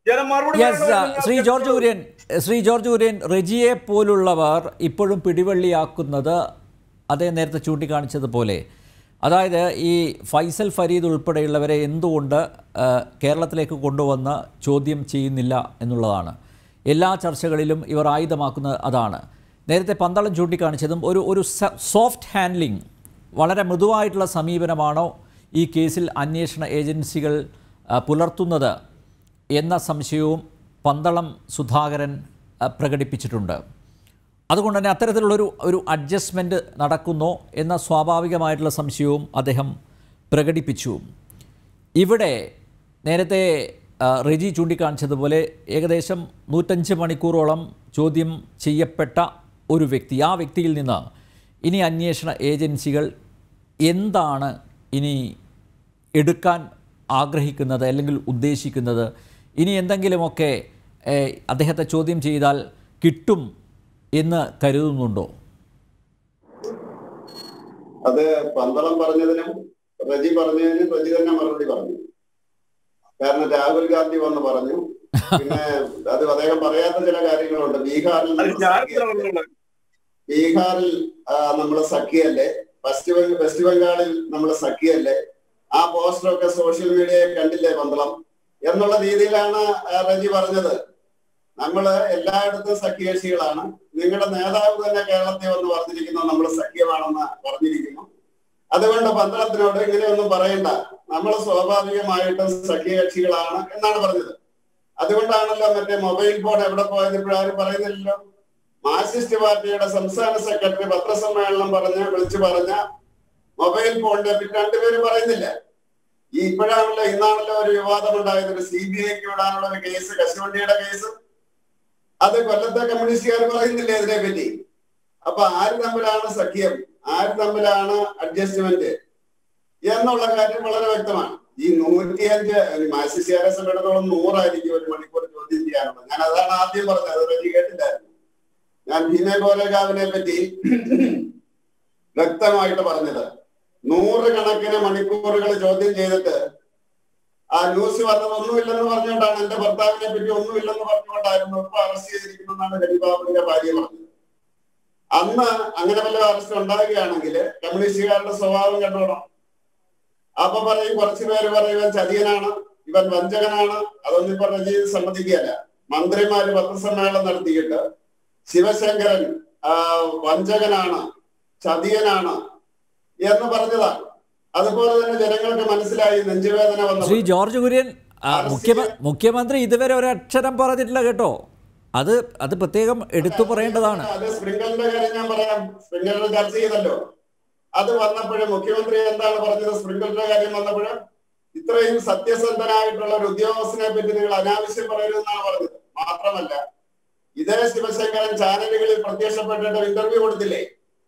ജനം മറുപടി യെസ് പറയണമെന്ന് ശ്രീ ഞാൻ ജോർജ് കുര്യൻ ശ്രീ ജോർജ് കുര്യൻ റെജിയെ പോലുള്ളവർ ഇപ്പോഴും പിടിവള്ളിയാക്കുന്നത് അതേ നേരത്തെ ചൂണ്ടിക്കാണിച്ചതുപോലെ അതായത് ഈ ഫൈസൽ ഫരീദ് ഉൾപ്പെടെയുള്ളവരെ എന്തുകൊണ്ട് ആ, കേരളത്തിലേക്ക് കൊണ്ടുവന്ന് ചോദ്യം ചെയ്യുന്നില്ല എന്നുള്ളതാണ് എല്ലാ ചർച്ചകളിലും ഇവർ ആയുധമാക്കുന്നത് അതാണ് നേരത്തെ പന്തളം ചൂണ്ടിക്കാണിച്ചതും ഒരു ഒരു സോഫ്റ്റ് ഹാൻഡ്ലിംഗ് വളരെ മൃദുവായിട്ടുള്ള സമീപനമാണോ ഈ കേസിൽ അന്വേഷണ ഏജൻസികൾ ആ, പുലർത്തുന്നത് എന്ന സംശയവും പന്തളം സുധാകരൻ ആ, പ്രകടിപ്പിച്ചിട്ടുണ്ട് അതുകൊണ്ട് തന്നെ അത്തരത്തിലുള്ളൊരു ഒരു അഡ്ജസ്റ്റ്മെൻറ്റ് നടക്കുന്നോ എന്ന സ്വാഭാവികമായിട്ടുള്ള സംശയവും അദ്ദേഹം പ്രകടിപ്പിച്ചു ഇവിടെ നേരത്തെ ആ, റെജി ചൂണ്ടിക്കാണിച്ചതുപോലെ ഏകദേശം നൂറ്റഞ്ച് മണിക്കൂറോളം ചോദ്യം ചെയ്യപ്പെട്ട ഒരു വ്യക്തി ആ വ്യക്തിയിൽ നിന്ന് ഇനി അന്വേഷണ ഏജൻസികൾ എന്താണ് ഇനി എടുക്കാൻ ആഗ്രഹിക്കുന്നത് അല്ലെങ്കിൽ ഉദ്ദേശിക്കുന്നത് ഇനി എന്തെങ്കിലുമൊക്കെ ഏഹ്, അദ്ദേഹത്തെ ചോദ്യം ചെയ്താൽ കിട്ടും എന്ന് കരുതുന്നുണ്ടോ അത് പന്തളം പറഞ്ഞതിനും റജി പറഞ്ഞതിനും റജി തന്നെ മറുപടി പറഞ്ഞു കാരണം രാഹുൽ ഗാന്ധി വന്ന് പറഞ്ഞു പിന്നെ അത് അദ്ദേഹം പറയാത്ത ചില കാര്യങ്ങളുണ്ട് ബീഹാറിൽ അത് നമ്മൾ ഞാൻ സഖ്യ- പറഞ്ഞുള്ളത്. ബീഹാറിൽ നമ്മൾ സഖിയല്ലേ വെസ്റ്റ് ബംഗാൾ വെസ്റ്റ് ബംഗാളിൽ നമ്മൾ സഖിയല്ലേ ആ പോസ്റ്ററൊക്കെ സോഷ്യൽ മീഡിയയിൽ കണ്ടില്ലേ പന്തളം എന്നുള്ള രീതിയിലാണ് ആ, റജി പറഞ്ഞത് നമ്മള് എല്ലായിടത്തും സഖ്യകക്ഷികളാണ് നിങ്ങളുടെ നേതാവ് തന്നെ കേരളത്തിൽ വന്ന് പറഞ്ഞിരിക്കുന്നു നമ്മൾ സഖ്യമാണെന്ന് പറഞ്ഞിരിക്കുന്നു അതുകൊണ്ട് പന്തളത്തിനോട് ഇങ്ങനെയൊന്നും പറയണ്ട നമ്മൾ സ്വാഭാവികമായിട്ടും സഖ്യകക്ഷികളാണ് എന്നാണ് പറഞ്ഞത് അതുകൊണ്ടാണല്ലോ മറ്റേ മൊബൈൽ ഫോൺ എവിടെ പോയത് ഇപ്പോഴാരും പറയുന്നില്ലല്ലോ മാർക്സിസ്റ്റ് പാർട്ടിയുടെ സംസ്ഥാന സെക്രട്ടറി പത്രസമ്മേളനം പറഞ്ഞ് വിളിച്ചു പറഞ്ഞ മൊബൈൽ ഫോണിനെ പറ്റി രണ്ടുപേരും പറയുന്നില്ല ഈ ഇപ്പോഴാണല്ലോ ഇന്നാണല്ലോ ഒരു വിവാദം ഉണ്ടായത് ഒരു സി ബി ഐക്ക് വിടാനുള്ള ഒരു കേസ് കശുവണ്ടിയുടെ കേസ് അത് കൊല്ലത്തെ കമ്മ്യൂണിസ്റ്റുകാർ പറയുന്നില്ലേ ഇതിനെ പറ്റി അപ്പൊ ആര് തമ്മിലാണ് സഖ്യം ആര് തമ്മിലാണ് അഡ്ജസ്റ്റ്മെന്റ് എന്നുള്ള കാര്യം വളരെ വ്യക്തമാണ് ഈ നൂറ്റിയഞ്ച് മാർക്സിസ്റ്റുകാരെ സംഘടനകളും നൂറായിരിക്കും ഒരു മണിക്കൂർ ചോദ്യം ചെയ്യാനുള്ളത് ഞാൻ അതാണ് ആദ്യം പറഞ്ഞത് അത് റെഡി കേട്ടില്ലായിരുന്നു ഞാൻ ഭീമേ ഗോലഗാവിനെ പറ്റി വ്യക്തമായിട്ട് പറഞ്ഞത് നൂറുകണക്കിന് മണിക്കൂറുകൾ ചോദ്യം ചെയ്തിട്ട് ആ ന്യൂസ് വന്നത് ഒന്നുമില്ലെന്ന് പറഞ്ഞുകൊണ്ടാണ് എന്റെ ഭർത്താവിനെ പറ്റി ഒന്നുമില്ലെന്ന് പറഞ്ഞുകൊണ്ടായിരുന്നു ഇപ്പൊ അറസ്റ്റ് ചെയ്തിരിക്കുന്നതെന്നാണ് രവിബാബുവിന്റെ ഭാര്യ പറഞ്ഞത് അന്ന് അങ്ങനെ വല്ല അറസ്റ്റ് ഉണ്ടാകുകയാണെങ്കിൽ കമ്മ്യൂണിസ്റ്റുകാരുടെ സ്വഭാവം കണ്ടോണം അപ്പൊ പറയും കുറച്ചു പേര് പറയും ഇവൻ ചതിയനാണ് ഇവൻ വഞ്ചകനാണ് അതൊന്നും ഇപ്പൊ രജീത് സമ്മതിക്കുകയല്ല മന്ത്രിമാര് പത്രസമ്മേളനം നടത്തിയിട്ട് ശിവശങ്കരൻ ആ, വഞ്ചകനാണ് ചതിയനാണ് എന്ന് പറഞ്ഞതാണ് അതുപോലെ തന്നെ ജനങ്ങൾക്ക് മനസ്സിലായി നെഞ്ചുവേദന വന്നു ശ്രീ ജോർജ് കുര്യൻ ആ, മുഖ്യമ- മുഖ്യമന്ത്രി ഇതുവരെ ഒരക്ഷരം പറഞ്ഞിട്ടില്ല കേട്ടോ അത് അത് പ്രത്യേകം എടുത്തു പറയേണ്ടതാണ് അത് സ്പ്രിംഗലിന്റെ കാര്യം ഞാൻ പറയാം സ്പ്രിംഗലിന്റെ ചർച്ച ചെയ്തല്ലോ അത് വന്നപ്പോഴും മുഖ്യമന്ത്രി എന്താണ് പറഞ്ഞത് സ്പ്രിംഗലിന്റെ കാര്യം വന്നപ്പോഴും ഇത്രയും സത്യസന്ധനായിട്ടുള്ള ഒരു ഉദ്യോഗസ്ഥനെ പറ്റി നിങ്ങൾ അനാവശ്യം പറയരുതെന്നാണ് പറഞ്ഞത് മാത്രമല്ല ഇതേ ശിവശങ്കരൻ ചാനലുകളിൽ പ്രത്യക്ഷപ്പെട്ടിട്ട് ഇന്റർവ്യൂ കൊടുത്തില്ലേ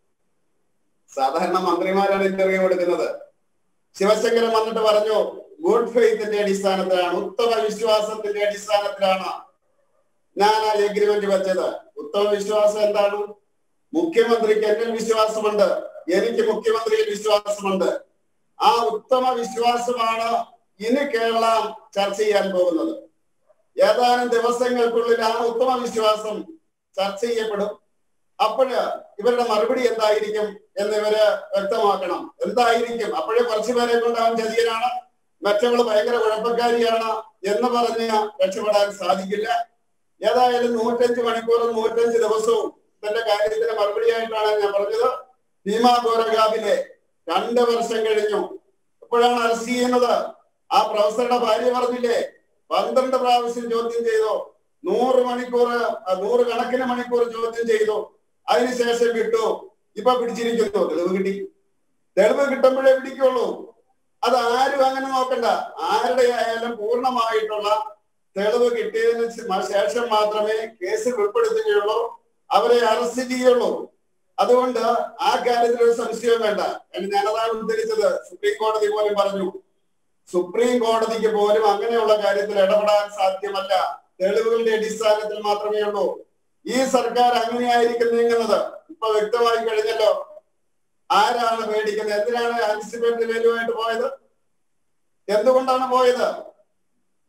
സാധാരണ മന്ത്രിമാരാണ് ഇന്റർവ്യൂ കൊടുക്കുന്നത് ശിവശങ്കരൻ വന്നിട്ട് പറഞ്ഞു ഗുഡ് ഫെയ്ത്തിന്റെ അടിസ്ഥാനത്തിലാണ് ഉത്തമ വിശ്വാസത്തിന്റെ അടിസ്ഥാനത്തിലാണ് ഞാൻ ആ എഗ്രിമെന്റ് വെച്ചത് ഉത്തമ വിശ്വാസം എന്താണ് മുഖ്യമന്ത്രിക്ക് എന്നിൽ വിശ്വാസമുണ്ട് എനിക്ക് മുഖ്യമന്ത്രിയിൽ വിശ്വാസമുണ്ട് ആ ഉത്തമ വിശ്വാസമാണ് ഇനി കേരളം ചർച്ച ചെയ്യാൻ പോകുന്നത് ഏതാനും ദിവസങ്ങൾക്കുള്ളിൽ ആ ഉത്തമ വിശ്വാസം ചർച്ച ചെയ്യപ്പെടും അപ്പോഴ് ഇവരുടെ മറുപടി എന്തായിരിക്കും എന്ന് ഇവര് വ്യക്തമാക്കണം എന്തായിരിക്കും അപ്പോഴേ കുറച്ചു പേരെ കൊണ്ട് അവൻ ചതിയനാണ് മറ്റവള് ഭയങ്കര കുഴപ്പക്കാരിയാണ് എന്ന് പറഞ്ഞ് രക്ഷപ്പെടാൻ സാധിക്കില്ല ഏതായാലും നൂറ്റഞ്ച് മണിക്കൂറും നൂറ്റഞ്ച് ദിവസവും ഇതിന്റെ കാര്യത്തിന് മറുപടിയായിട്ടാണ് ഞാൻ പറഞ്ഞത് ഭീമാ ഗോരഗാവിലെ രണ്ട് വർഷം കഴിഞ്ഞു എപ്പോഴാണ് അറസ്റ്റ് ചെയ്യുന്നത് ആ പ്രൊഫസറുടെ ഭാര്യ പറഞ്ഞില്ലേ പന്ത്രണ്ട് പ്രാവശ്യം ചോദ്യം ചെയ്തു നൂറ് മണിക്കൂർ ആ, നൂറ് കണക്കിന് മണിക്കൂർ ചോദ്യം ചെയ്തു അതിനുശേഷം വിട്ടു ഇപ്പൊ പിടിച്ചിരിക്കുന്നു തെളിവ് കിട്ടി തെളിവ് കിട്ടുമ്പോഴേ പിടിക്കുള്ളൂ അത് ആരും അങ്ങനെ നോക്കണ്ട ആരുടെ ആയാലും പൂർണ്ണമായിട്ടുള്ള തെളിവ് കിട്ടിയതിന് ശ- ശേഷം മാത്രമേ കേസിൽ ഉൾപ്പെടുത്തുകയുള്ളൂ അവരെ അറസ്റ്റ് ചെയ്യുള്ളൂ അതുകൊണ്ട് ആ കാര്യത്തിൽ ഒരു സംശയവും വേണ്ട എന്ന് ഞാനതാണ് ഉദ്ധരിച്ചത് സുപ്രീം കോടതി പോലും പറഞ്ഞു സുപ്രീം കോടതിക്ക് പോലും അങ്ങനെയുള്ള കാര്യത്തിൽ ഇടപെടാൻ സാധ്യമല്ല തെളിവുകളുടെ അടിസ്ഥാനത്തിൽ മാത്രമേ ഉള്ളൂ ഈ സർക്കാർ അങ്ങനെയായിരിക്കും നീങ്ങുന്നത് ഇപ്പൊ വ്യക്തമായി കഴിഞ്ഞല്ലോ ആരാണ് പേടിക്കുന്നത് എന്തിനാണ് ആൻസിപ്പേറ്റ് വേലുമായിട്ട് പോയത് എന്തുകൊണ്ടാണ് പോയത്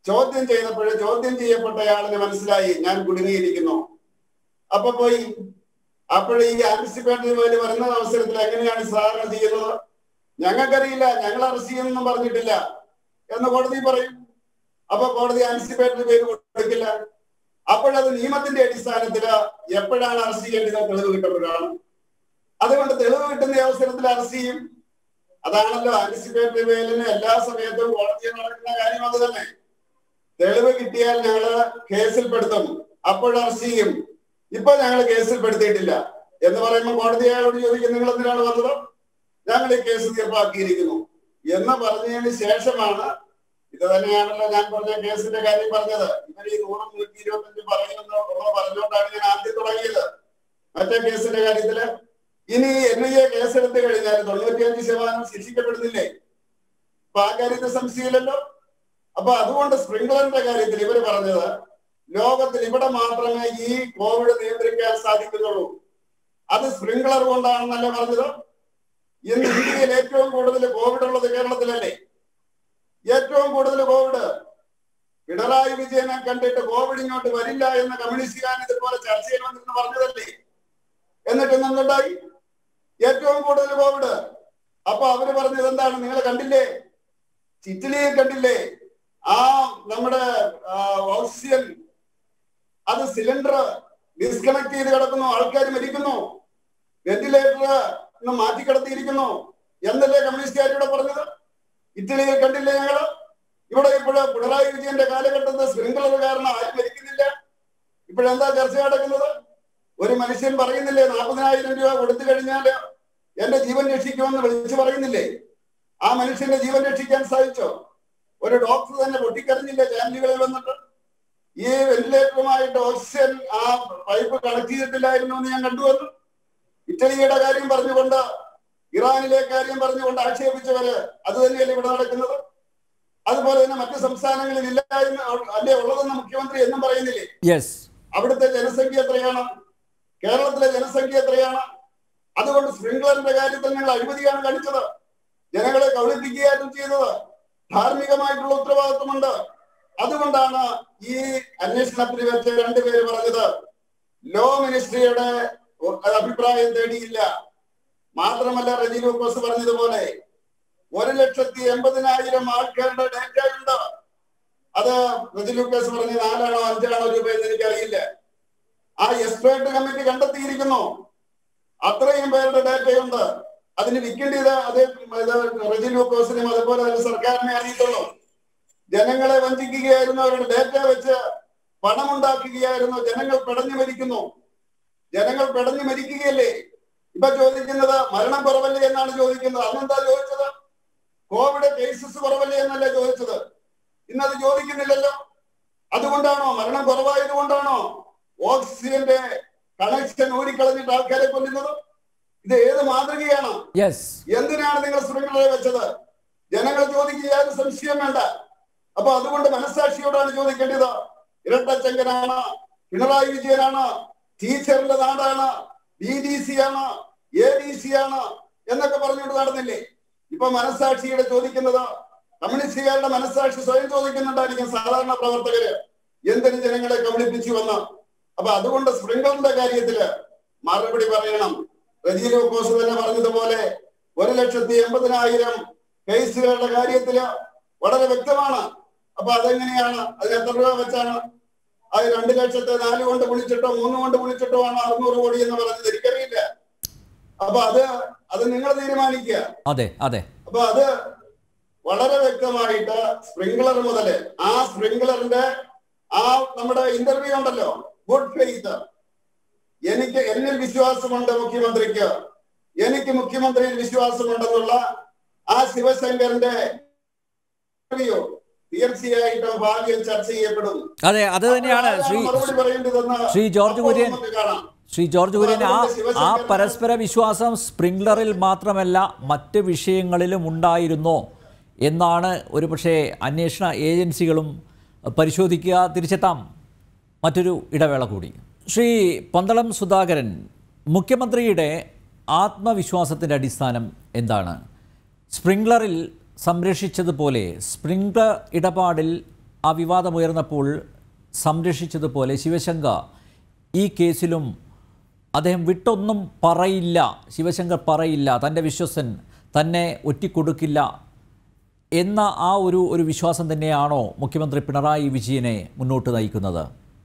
ചോദ്യം ചെയ്തപ്പോൾ ചോദ്യം ചെയ്യപ്പെട്ടയാളിന് മനസ്സിലായി ഞാൻ കുടുങ്ങിയിരിക്കുന്നു അപ്പൊ പോയി അപ്പോൾ ഈ ആന്റിസിപ്പേറ്ററി വേല് വരുന്ന അവസരത്തിൽ എങ്ങനെയാണ് സാധാരണ ചെയ്യുന്നത് ഞങ്ങൾക്കറിയില്ല ഞങ്ങൾ അറസ്റ്റ് ചെയ്യുമെന്നും പറഞ്ഞിട്ടില്ല എന്ന് കോടതി പറയും അപ്പൊ കോടതി ആന്റിസിപ്പേറ്ററി പേര് കൊടുക്കില്ല അപ്പോഴത് നിയമത്തിന്റെ അടിസ്ഥാനത്തിൽ എപ്പോഴാണ് അറസ്റ്റ് ചെയ്യേണ്ടത് തെളിവ് കിട്ടുമ്പോഴാണ് അതുകൊണ്ട് തെളിവ് കിട്ടുന്ന അവസരത്തിൽ അറസ്റ്റ് ചെയ്യും അതാണല്ലോ ആന്റിസിപ്പേറ്ററി വേലിന് എല്ലാ സമയത്തും കോടതിയിൽ നടക്കുന്ന കാര്യം അത് തന്നെ തെളിവ് കിട്ടിയാൽ ഞങ്ങള് കേസിൽപ്പെടുത്തും അപ്പോൾ അറസ്റ്റ് ചെയ്യും ഇപ്പൊ ഞങ്ങൾ കേസിൽപ്പെടുത്തിയിട്ടില്ല എന്ന് പറയുമ്പോൾ കോടതി അയാളോട് ചോദിക്കും നിങ്ങൾ എന്തിനാണ് വന്നത് ഞങ്ങൾ ഈ കേസ് തീർപ്പാക്കിയിരിക്കുന്നു എന്ന് പറഞ്ഞതിന് ശേഷമാണ് ഇത് തന്നെയാണല്ലോ ഞാൻ പറഞ്ഞ കേസിന്റെ കാര്യം പറഞ്ഞത് ഇവർ ഈ നൂറും നൂറ്റി ഇരുപത്തഞ്ച് പറയുമെന്ന് ഉള്ളത് പറഞ്ഞുകൊണ്ടാണ് ഞാൻ ആദ്യം തുടങ്ങിയത് മറ്റേ കേസിന്റെ കാര്യത്തില് ഇനി എൻ ഐ എ കേസെടുത്ത് കഴിഞ്ഞാൽ തൊണ്ണൂറ്റിയഞ്ച് ശതമാനം ശിക്ഷിക്കപ്പെടുന്നില്ലേ അപ്പൊ ആ കാര്യത്തിൽ സംശയമില്ലല്ലോ അപ്പൊ അതുകൊണ്ട് സ്പ്രിംഗ്ലറിന്റെ കാര്യത്തിൽ ഇവര് പറഞ്ഞത് ലോകത്തിൽ ഇവിടെ മാത്രമേ ഈ കോവിഡ് നിയന്ത്രിക്കാൻ സാധിക്കുന്നുള്ളൂ അത് സ്പ്രിംഗ്ലർ കൊണ്ടാണെന്നല്ലേ പറഞ്ഞത് ഇന്ന് ഇന്ത്യയിൽ ഏറ്റവും കൂടുതൽ കോവിഡ് ഉള്ളത് കേരളത്തിലല്ലേ ഏറ്റവും കൂടുതൽ കോവിഡ് പിണറായി വിജയനെ കണ്ടിട്ട് കോവിഡ് ഇങ്ങോട്ട് വരില്ല എന്ന് കമ്മ്യൂണിസ്റ്റുകാരൻ ഇതുപോലെ ചർച്ച ചെയ്യണമെന്ന് പറഞ്ഞതല്ലേ എന്നിട്ട് എന്തുണ്ടായി ഏറ്റവും കൂടുതൽ കോവിഡ് അപ്പൊ അവര് പറഞ്ഞത് എന്താണ് നിങ്ങൾ കണ്ടില്ലേ ഇറ്റലിയെ കണ്ടില്ലേ ആ നമ്മുടെ ഓക്സിജൻ അത് സിലിണ്ടർ ഡിസ്കണക്ട് ചെയ്ത് കിടക്കുന്നു ആൾക്കാർ മരിക്കുന്നു വെന്റിലേറ്റർ മാറ്റി കിടത്തിയിരിക്കുന്നു എന്നല്ലേ കമ്മ്യൂണിസ്റ്റുകാർ ഇവിടെ പറഞ്ഞത് ഇറ്റലിയെ കണ്ടില്ലേ ഞങ്ങള് ഇവിടെ ഇപ്പോഴ് പിണറായി വിജയന്റെ കാലഘട്ടത്തിൽ സ്പ്രിംഗ്ലർ കാരണം ആരും മരിക്കുന്നില്ല ഇപ്പോഴെന്താ ചർച്ച നടക്കുന്നത് ഒരു മനുഷ്യൻ പറയുന്നില്ലേ നാൽപ്പതിനായിരം രൂപ കൊടുത്തു കഴിഞ്ഞാല് എന്റെ ജീവൻ രക്ഷിക്കുമെന്ന് വിളിച്ചു പറയുന്നില്ലേ ആ മനുഷ്യന്റെ ജീവൻ രക്ഷിക്കാൻ സാധിച്ചോ ഒരു ഡോക്ടർ തന്നെ പൊട്ടിക്കറിഞ്ഞില്ലേ ചാനലുകളിൽ വന്നിട്ട് ഈ വെന്റിലേറ്ററുമായിട്ട് ഓക്സിജൻ ആ പൈപ്പ് കണക്ട് ചെയ്തിട്ടില്ലായിരുന്നു എന്ന് ഞാൻ കണ്ടുവന്നു ഇറ്റലിയുടെ കാര്യം പറഞ്ഞുകൊണ്ട് ഇറാനിലെ കാര്യം പറഞ്ഞുകൊണ്ട് ആക്ഷേപിച്ചവര് അത് തന്നെയല്ലേ ഇവിടെ നടക്കുന്നത് അതുപോലെ തന്നെ മറ്റു സംസ്ഥാനങ്ങളിൽ ഇല്ല എന്ന് അല്ലേ ഉള്ളതെന്ന് മുഖ്യമന്ത്രി എന്നും പറയുന്നില്ലേ യെസ് അവിടുത്തെ ജനസംഖ്യ എത്രയാണ് കേരളത്തിലെ ജനസംഖ്യ എത്രയാണ് അതുകൊണ്ട് സ്പ്രിംഗ്ലറിന്റെ കാര്യത്തിൽ നിങ്ങൾ അഴിമതിയാണ് കാണിച്ചത് ജനങ്ങളെ കബളിപ്പിക്കുകയായിരുന്നു ചെയ്തത് ധാർമ്മികമായിട്ടുള്ള ഉത്തരവാദിത്വമുണ്ട് അതുകൊണ്ടാണ് ഈ അന്വേഷണത്തിന് വെച്ച് രണ്ടുപേര് പറഞ്ഞത് ലോ മിനിസ്ട്രിയുടെ അഭിപ്രായം തേടിയില്ല മാത്രമല്ല റജി ലൂക്കോസ് പറഞ്ഞതുപോലെ ഒരു ലക്ഷത്തി എൺപതിനായിരം ആൾക്കാരുടെ ഡേറ്റ ഉണ്ട് അത് റജി ലൂക്കോസ് പറഞ്ഞ നാലാണോ അഞ്ചാണോ രൂപ എന്ന് എനിക്കറിയില്ല ആ എക്സ്പേർട്ട് കമ്മിറ്റി കണ്ടെത്തിയിരിക്കുന്നു അത്രയും പേരുടെ ഡേറ്റയുണ്ട് അതിന് വിൽക്കേണ്ടത് അത് റജി ലൂക്കോസിനും അതുപോലെ തന്നെ സർക്കാരിനെ അറിയത്തുള്ളൂ ജനങ്ങളെ വഞ്ചിക്കുകയായിരുന്നു അവരുടെ ഡേറ്റ വെച്ച് പണമുണ്ടാക്കുകയായിരുന്നു ജനങ്ങൾ പിടഞ്ഞു മരിക്കുന്നു ജനങ്ങൾ പിടഞ്ഞു മരിക്കുകയല്ലേ ഇപ്പൊ ചോദിക്കുന്നത് മരണം കുറവല്ലേ എന്നാണ് ചോദിക്കുന്നത് അന്നെന്താ ചോദിച്ചത് കോവിഡ് കേസസ് കുറവല്ലേ എന്നല്ലേ ചോദിച്ചത് ഇന്നത് ചോദിക്കുന്നില്ലല്ലോ അതുകൊണ്ടാണോ മരണം കുറവായത് കൊണ്ടാണോ ഓക്സിജന്റെ കണക്ഷൻ ഊരിക്കളഞ്ഞിട്ട് ആൾക്കാരെ കൊല്ലുന്നത് ഇത് ഏത് മാതൃകയാണ് യെസ് എന്തിനാണ് നിങ്ങൾ സ്പ്രിംഗ്ലറെ വെച്ചത് ജനങ്ങൾ ചോദിക്കുക സംശയം വേണ്ട അപ്പൊ അതുകൊണ്ട് മനസ്സാക്ഷിയോടാണ് ചോദിക്കേണ്ടത് ഇരട്ടച്ചങ്കനാണ് പിണറായി വിജയനാണ് ടീച്ചറിന്റെ നാടാണ് ബി ഡി സി ആണ് എ ഡി സി ആണ് എന്നൊക്കെ പറഞ്ഞുകൊണ്ട് നടന്നില്ലേ ഇപ്പൊ മനസ്സാക്ഷിയുടെ ചോദിക്കുന്നത് കമ്മ്യൂണിസ്റ്റുകാരുടെ മനസ്സാക്ഷി സ്വയം ചോദിക്കുന്നുണ്ടായിരിക്കും സാധാരണ പ്രവർത്തകര് എന്തിന് ജനങ്ങളെ കബളിപ്പിച്ചു വന്ന് അപ്പൊ അതുകൊണ്ട് സ്പ്രിംഗറിന്റെ കാര്യത്തില് മറുപടി പറയണം റജി ലൂക്കോസ് തന്നെ പറഞ്ഞതുപോലെ ഒരു ലക്ഷത്തി എൺപതിനായിരം കേസുകളുടെ കാര്യത്തില് വളരെ വ്യക്തമാണ് അപ്പൊ അതെങ്ങനെയാണ് അതിന് എത്ര രൂപ വെച്ചാണ് അത് രണ്ട് ലക്ഷത്തെ നാല് കൊണ്ട് വിളിച്ചിട്ടോ മൂന്ന് കൊണ്ട് വിളിച്ചിട്ടോ ആണ് അറുന്നൂറ് കോടി എന്ന് പറഞ്ഞത് എനിക്കറിയില്ല അപ്പൊ അത് അത് നിങ്ങൾ തീരുമാനിക്കുക അതെ അതെ അപ്പൊ അത് വളരെ വ്യക്തമായിട്ട് സ്പ്രിംഗ്ലർ മുതല് ആ സ്പ്രിംഗ്ലറിന്റെ ആ നമ്മുടെ ഇന്റർവ്യൂ ഉണ്ടല്ലോ ഗുഡ് ഫെയ്ത്ത് എനിക്ക് എന്നിൽ വിശ്വാസമുണ്ട് മുഖ്യമന്ത്രിക്ക് എനിക്ക് മുഖ്യമന്ത്രിയിൽ വിശ്വാസമുണ്ടെന്നുള്ള ആ ശിവശങ്കറിന്റെ ഇന്റർവ്യൂ തീർച്ചയായിട്ടും ഭാവിയിൽ ചർച്ച ചെയ്യപ്പെടും അതെ അത് തന്നെയാണ് ശ്രീ മറുപടി പറയേണ്ടതെന്ന് ശ്രീ ജോർജ് അപ്പോൾ കുര്യൻ നമുക്ക് കാണാം ശ്രീ ജോർജ് കുര്യൻ ആ അതുകൊണ്ട് ശിവശങ്കരന് ആ പരസ്പര വിശ്വാസം സ്പ്രിംഗ്ലറിൽ മാത്രമല്ല മറ്റ് വിഷയങ്ങളിലും ഉണ്ടായിരുന്നോ എന്നാണ് ഒരുപക്ഷെ അന്വേഷണ ഏജൻസികളും പരിശോധിക്കുക തിരിച്ചെത്താം മറ്റൊരു ഇടവേള കൂടി ശ്രീ പന്തളം സുധാകരൻ മുഖ്യമന്ത്രിയുടെ ആത്മവിശ്വാസത്തിൻ്റെ അടിസ്ഥാനം എന്താണ് സ്പ്രിംഗ്ലറിൽ സംരക്ഷിച്ചതുപോലെ സ്പ്രിംഗ്ലർ ഇടപാടിൽ ആ വിവാദമുയർന്നപ്പോൾ സംരക്ഷിച്ചതുപോലെ ശിവശങ്കർ ഈ കേസിലും അദ്ദേഹം വിട്ടൊന്നും പറയില്ല ശിവശങ്കർ പറയില്ല തൻ്റെ വിശ്വസൻ തന്നെ ഒറ്റിക്കൊടുക്കില്ല എന്ന ആ ഒരു ഒരു വിശ്വാസം തന്നെയാണോ മുഖ്യമന്ത്രി പിണറായി വിജയനെ മുന്നോട്ട് നയിക്കുന്നത്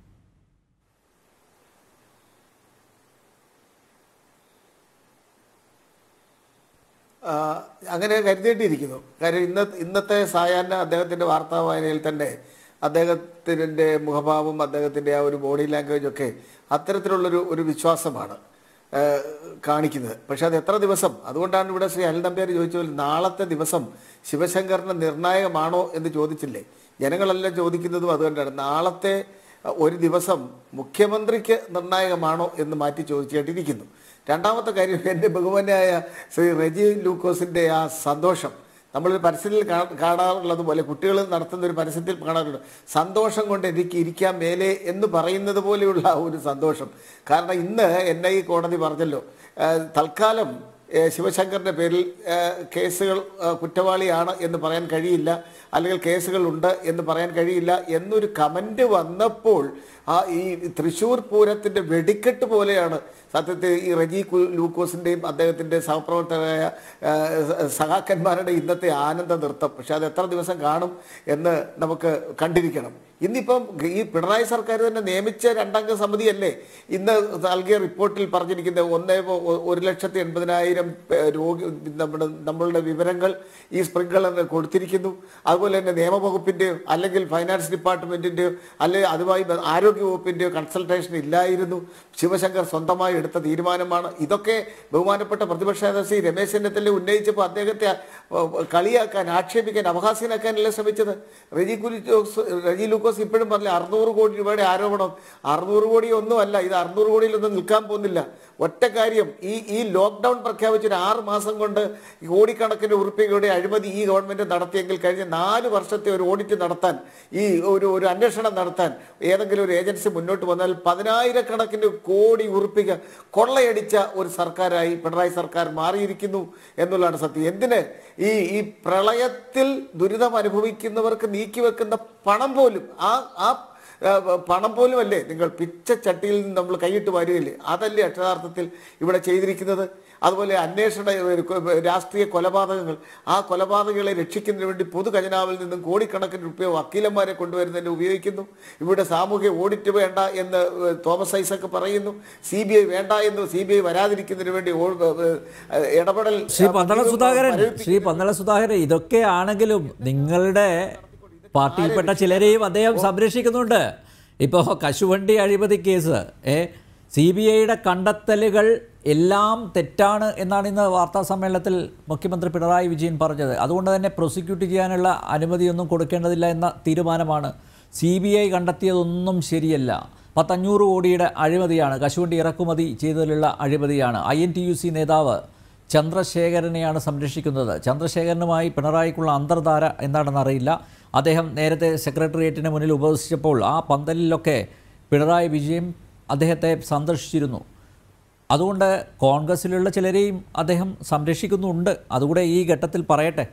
ആ, അങ്ങനെ കരുതേണ്ടിയിരിക്കുന്നു കാര്യം ഇന്ന ഇന്നത്തെ സായാഹ്ന അദ്ദേഹത്തിൻ്റെ വാർത്താ വായനയിൽ തന്നെ അദ്ദേഹത്തിൻ്റെ മുഖഭാവം അദ്ദേഹത്തിൻ്റെ ആ ഒരു ബോഡി ലാംഗ്വേജ് ഒക്കെ അത്തരത്തിലുള്ളൊരു ഒരു വിശ്വാസമാണ് ആ, കാണിക്കുന്നത് പക്ഷെ അത് എത്ര ദിവസം അതുകൊണ്ടാണ് ഇവിടെ ശ്രീ അനിൽ നമ്പ്യാർ ചോദിച്ച പോലെ നാളത്തെ ദിവസം ശിവശങ്കറിന് നിർണായകമാണോ എന്ന് ചോദിച്ചില്ലേ ജനങ്ങളെല്ലാം ചോദിക്കുന്നതും അതുകൊണ്ടാണ് നാളത്തെ ഒരു ദിവസം മുഖ്യമന്ത്രിക്ക് നിർണായകമാണോ എന്ന് മാറ്റി ചോദിക്കേണ്ടിയിരിക്കുന്നു രണ്ടാമത്തെ കാര്യം എൻ്റെ ബഹുമാനായ ശ്രീ റെജി ലൂക്കോസിൻ്റെ ആ സന്തോഷം നമ്മൾ പരസ്യത്തിൽ കാ- കാണാറുള്ളത് പോലെ കുട്ടികൾ നടത്തുന്ന ഒരു പരസ്യത്തിൽ കാണാറുണ്ട് സന്തോഷം കൊണ്ട് എനിക്ക് ഇരിക്കാൻ മേലെ എന്ന് പറയുന്നത് പോലെയുള്ള ആ ഒരു സന്തോഷം കാരണം ഇന്ന് എൻ ഐ കോടതി പറഞ്ഞല്ലോ ആ, തൽക്കാലം ഏ, ശിവശങ്കറിന്റെ പേരിൽ ഏ, കേസുകൾ ആ, കുറ്റവാളിയാണ് എന്ന് പറയാൻ കഴിയില്ല അല്ലെങ്കിൽ കേസുകളുണ്ട് എന്ന് പറയാൻ കഴിയില്ല എന്നൊരു കമന്റ് വന്നപ്പോൾ ആ ഈ തൃശ്ശൂർ പൂരത്തിന്റെ വെടിക്കെട്ട് പോലെയാണ് സത്യത്തിൽ ഈ റജി കു- ലൂക്കോസിന്റെയും അദ്ദേഹത്തിന്റെ സഹപ്രവർത്തകരായ ആ, സ- സഹാക്കന്മാരുടെ ഇന്നത്തെ ആനന്ദ നൃത്തം പക്ഷെ അത് എത്ര ദിവസം കാണും എന്ന് നമുക്ക് കണ്ടിരിക്കണം ഇന്നിപ്പം ഈ പിണറായി സർക്കാർ തന്നെ നിയമിച്ച രണ്ടംഗ സമിതിയല്ലേ ഇന്ന് നൽകിയ റിപ്പോർട്ടിൽ പറഞ്ഞിരിക്കുന്നത് ഒന്നേ പോ- ഒ- ഒരു ലക്ഷത്തി എൺപതിനായിരം പേ- രോഗി നമ്മുടെ നമ്മളുടെ വിവരങ്ങൾ ഈ സ്പ്രിങ്കളറിന് കൊടുത്തിരിക്കുന്നു അതുപോലെ തന്നെ നിയമവകുപ്പിൻ്റെയോ അല്ലെങ്കിൽ ഫൈനാൻസ് ഡിപ്പാർട്ട്മെൻറ്റിൻ്റെയോ അല്ലെങ്കിൽ അതുമായി ബ- ആരോഗ്യ വകുപ്പിൻ്റെയോ കൺസൾട്ടേഷൻ ഇല്ലായിരുന്നു ശിവശങ്കർ സ്വന്തമായി എടുത്ത തീരുമാനമാണ് ഇതൊക്കെ ബഹുമാനപ്പെട്ട പ്രതിപക്ഷ നേതാവ് ശ്രീ രമേശ് ചെന്നിത്തല ഉന്നയിച്ചപ്പോൾ അദ്ദേഹത്തെ അഹ്, കളിയാക്കാൻ ആക്ഷേപിക്കാൻ അപഹാസ്യനാക്കാനല്ലേ ശ്രമിച്ചത് റെജി കുലിജോസ് റെജി ലൂക്കോസ് ഇപ്പോഴും പറഞ്ഞില്ല അറുന്നൂറ് കോടി രൂപയുടെ ആരോപണം അറുന്നൂറ് കോടി ഒന്നുമല്ല ഇത് അറുന്നൂറ് കോടിയിലൊന്നും നിൽക്കാൻ പോകുന്നില്ല ഒറ്റ കാര്യം ഈ ഈ ലോക്ക്ഡൗൺ പ്രഖ്യാപിച്ച ഒരു ആറ് മാസം കൊണ്ട് ഈ കോടിക്കണക്കിന് ഉറുപ്പികയുടെ അഴിമതി ഈ ഗവൺമെന്റ് നടത്തിയെങ്കിൽ കഴിഞ്ഞ നാല് വർഷത്തെ ഒരു ഓഡിറ്റ് നടത്താൻ ഈ ഒരു ഒരു അന്വേഷണം നടത്താൻ ഏതെങ്കിലും ഒരു ഏജൻസി മുന്നോട്ട് വന്നാൽ പതിനായിരക്കണക്കിന് കോടി ഉറുപ്പിക കൊള്ളയടിച്ച ഒരു സർക്കാരായി പിണറായി സർക്കാർ മാറിയിരിക്കുന്നു എന്നുള്ളതാണ് സത്യം എന്തിന് ഈ ഈ പ്രളയത്തിൽ ദുരിതം അനുഭവിക്കുന്നവർക്ക് നീക്കിവെക്കുന്ന പണം പോലും ആ ആ ആ, പണം പോലും അല്ലേ നിങ്ങൾ പിച്ചച്ചട്ടിയിൽ നിന്ന് നമ്മൾ കൈയിട്ട് വരികയില്ലേ അതല്ലേ അക്ഷരാർത്ഥത്തിൽ ഇവിടെ ചെയ്തിരിക്കുന്നത് അതുപോലെ അന്വേഷണ ഏ, കൊ- രാഷ്ട്രീയ കൊലപാതകങ്ങൾ ആ കൊലപാതകങ്ങളെ രക്ഷിക്കുന്നതിന് വേണ്ടി പൊതു ഖജനാവിൽ നിന്നും കോടിക്കണക്കിന് രൂപ വക്കീലന്മാരെ കൊണ്ടുവരുന്നതിന് ഉപയോഗിക്കുന്നു ഇവിടെ സാമൂഹ്യ ഓഡിറ്റ് വേണ്ട എന്ന് ഏ, തോമസ് ഐസക്ക് പറയുന്നു സി ബി ഐ വേണ്ട എന്ന് സി ബി ഐ വരാതിരിക്കുന്നതിന് വേണ്ടി ഓ- ഏ, ഏ, ഇടപെടൽ ശ്രീ പന്തള ആ, സുധാകരൻ മരവിപ്പിക്കുന്നു. ശ്രീ പന്തള സുധാകരൻ ഇതൊക്കെ ആണെങ്കിലും നിങ്ങളുടെ പാർട്ടിയിൽപ്പെട്ട ചിലരെയും അദ്ദേഹം സംരക്ഷിക്കുന്നുണ്ട് ഇപ്പോൾ കശുവണ്ടി അഴിമതി കേസ് ഏ സി ബി ഐയുടെ കണ്ടെത്തലുകൾ എല്ലാം തെറ്റാണ് എന്നാണ് ഇന്ന് വാർത്താ സമ്മേളനത്തിൽ മുഖ്യമന്ത്രി പിണറായി വിജയൻ പറഞ്ഞത് അതുകൊണ്ട് തന്നെ പ്രോസിക്യൂട്ട് ചെയ്യാനുള്ള അനുമതിയൊന്നും കൊടുക്കേണ്ടതില്ല എന്ന തീരുമാനമാണ് സി ബി ഐ കണ്ടെത്തിയതൊന്നും ശരിയല്ല പത്തഞ്ഞൂറ് കോടിയുടെ അഴിമതിയാണ് കശുവണ്ടി ഇറക്കുമതി ചെയ്തതിലുള്ള അഴിമതിയാണ് I N T U C നേതാവ് ചന്ദ്രശേഖരനെയാണ് സംരക്ഷിക്കുന്നത് ചന്ദ്രശേഖരനുമായി പിണറായിക്കുള്ള അന്തർധാര എന്താണെന്ന് അറിയില്ല അദ്ദേഹം നേരത്തെ സെക്രട്ടേറിയറ്റിന് മുന്നിൽ ഉപവസിച്ചപ്പോൾ ആ പന്തലിലൊക്കെ പിണറായി വിജയൻ അദ്ദേഹത്തെ സന്ദർശിച്ചിരുന്നു അതുകൊണ്ട് കോൺഗ്രസ്സിലുള്ള ചിലരെയും അദ്ദേഹം സംരക്ഷിക്കുന്നുണ്ട് അതുകൂടെ ഈ ഘട്ടത്തിൽ പറയട്ടെ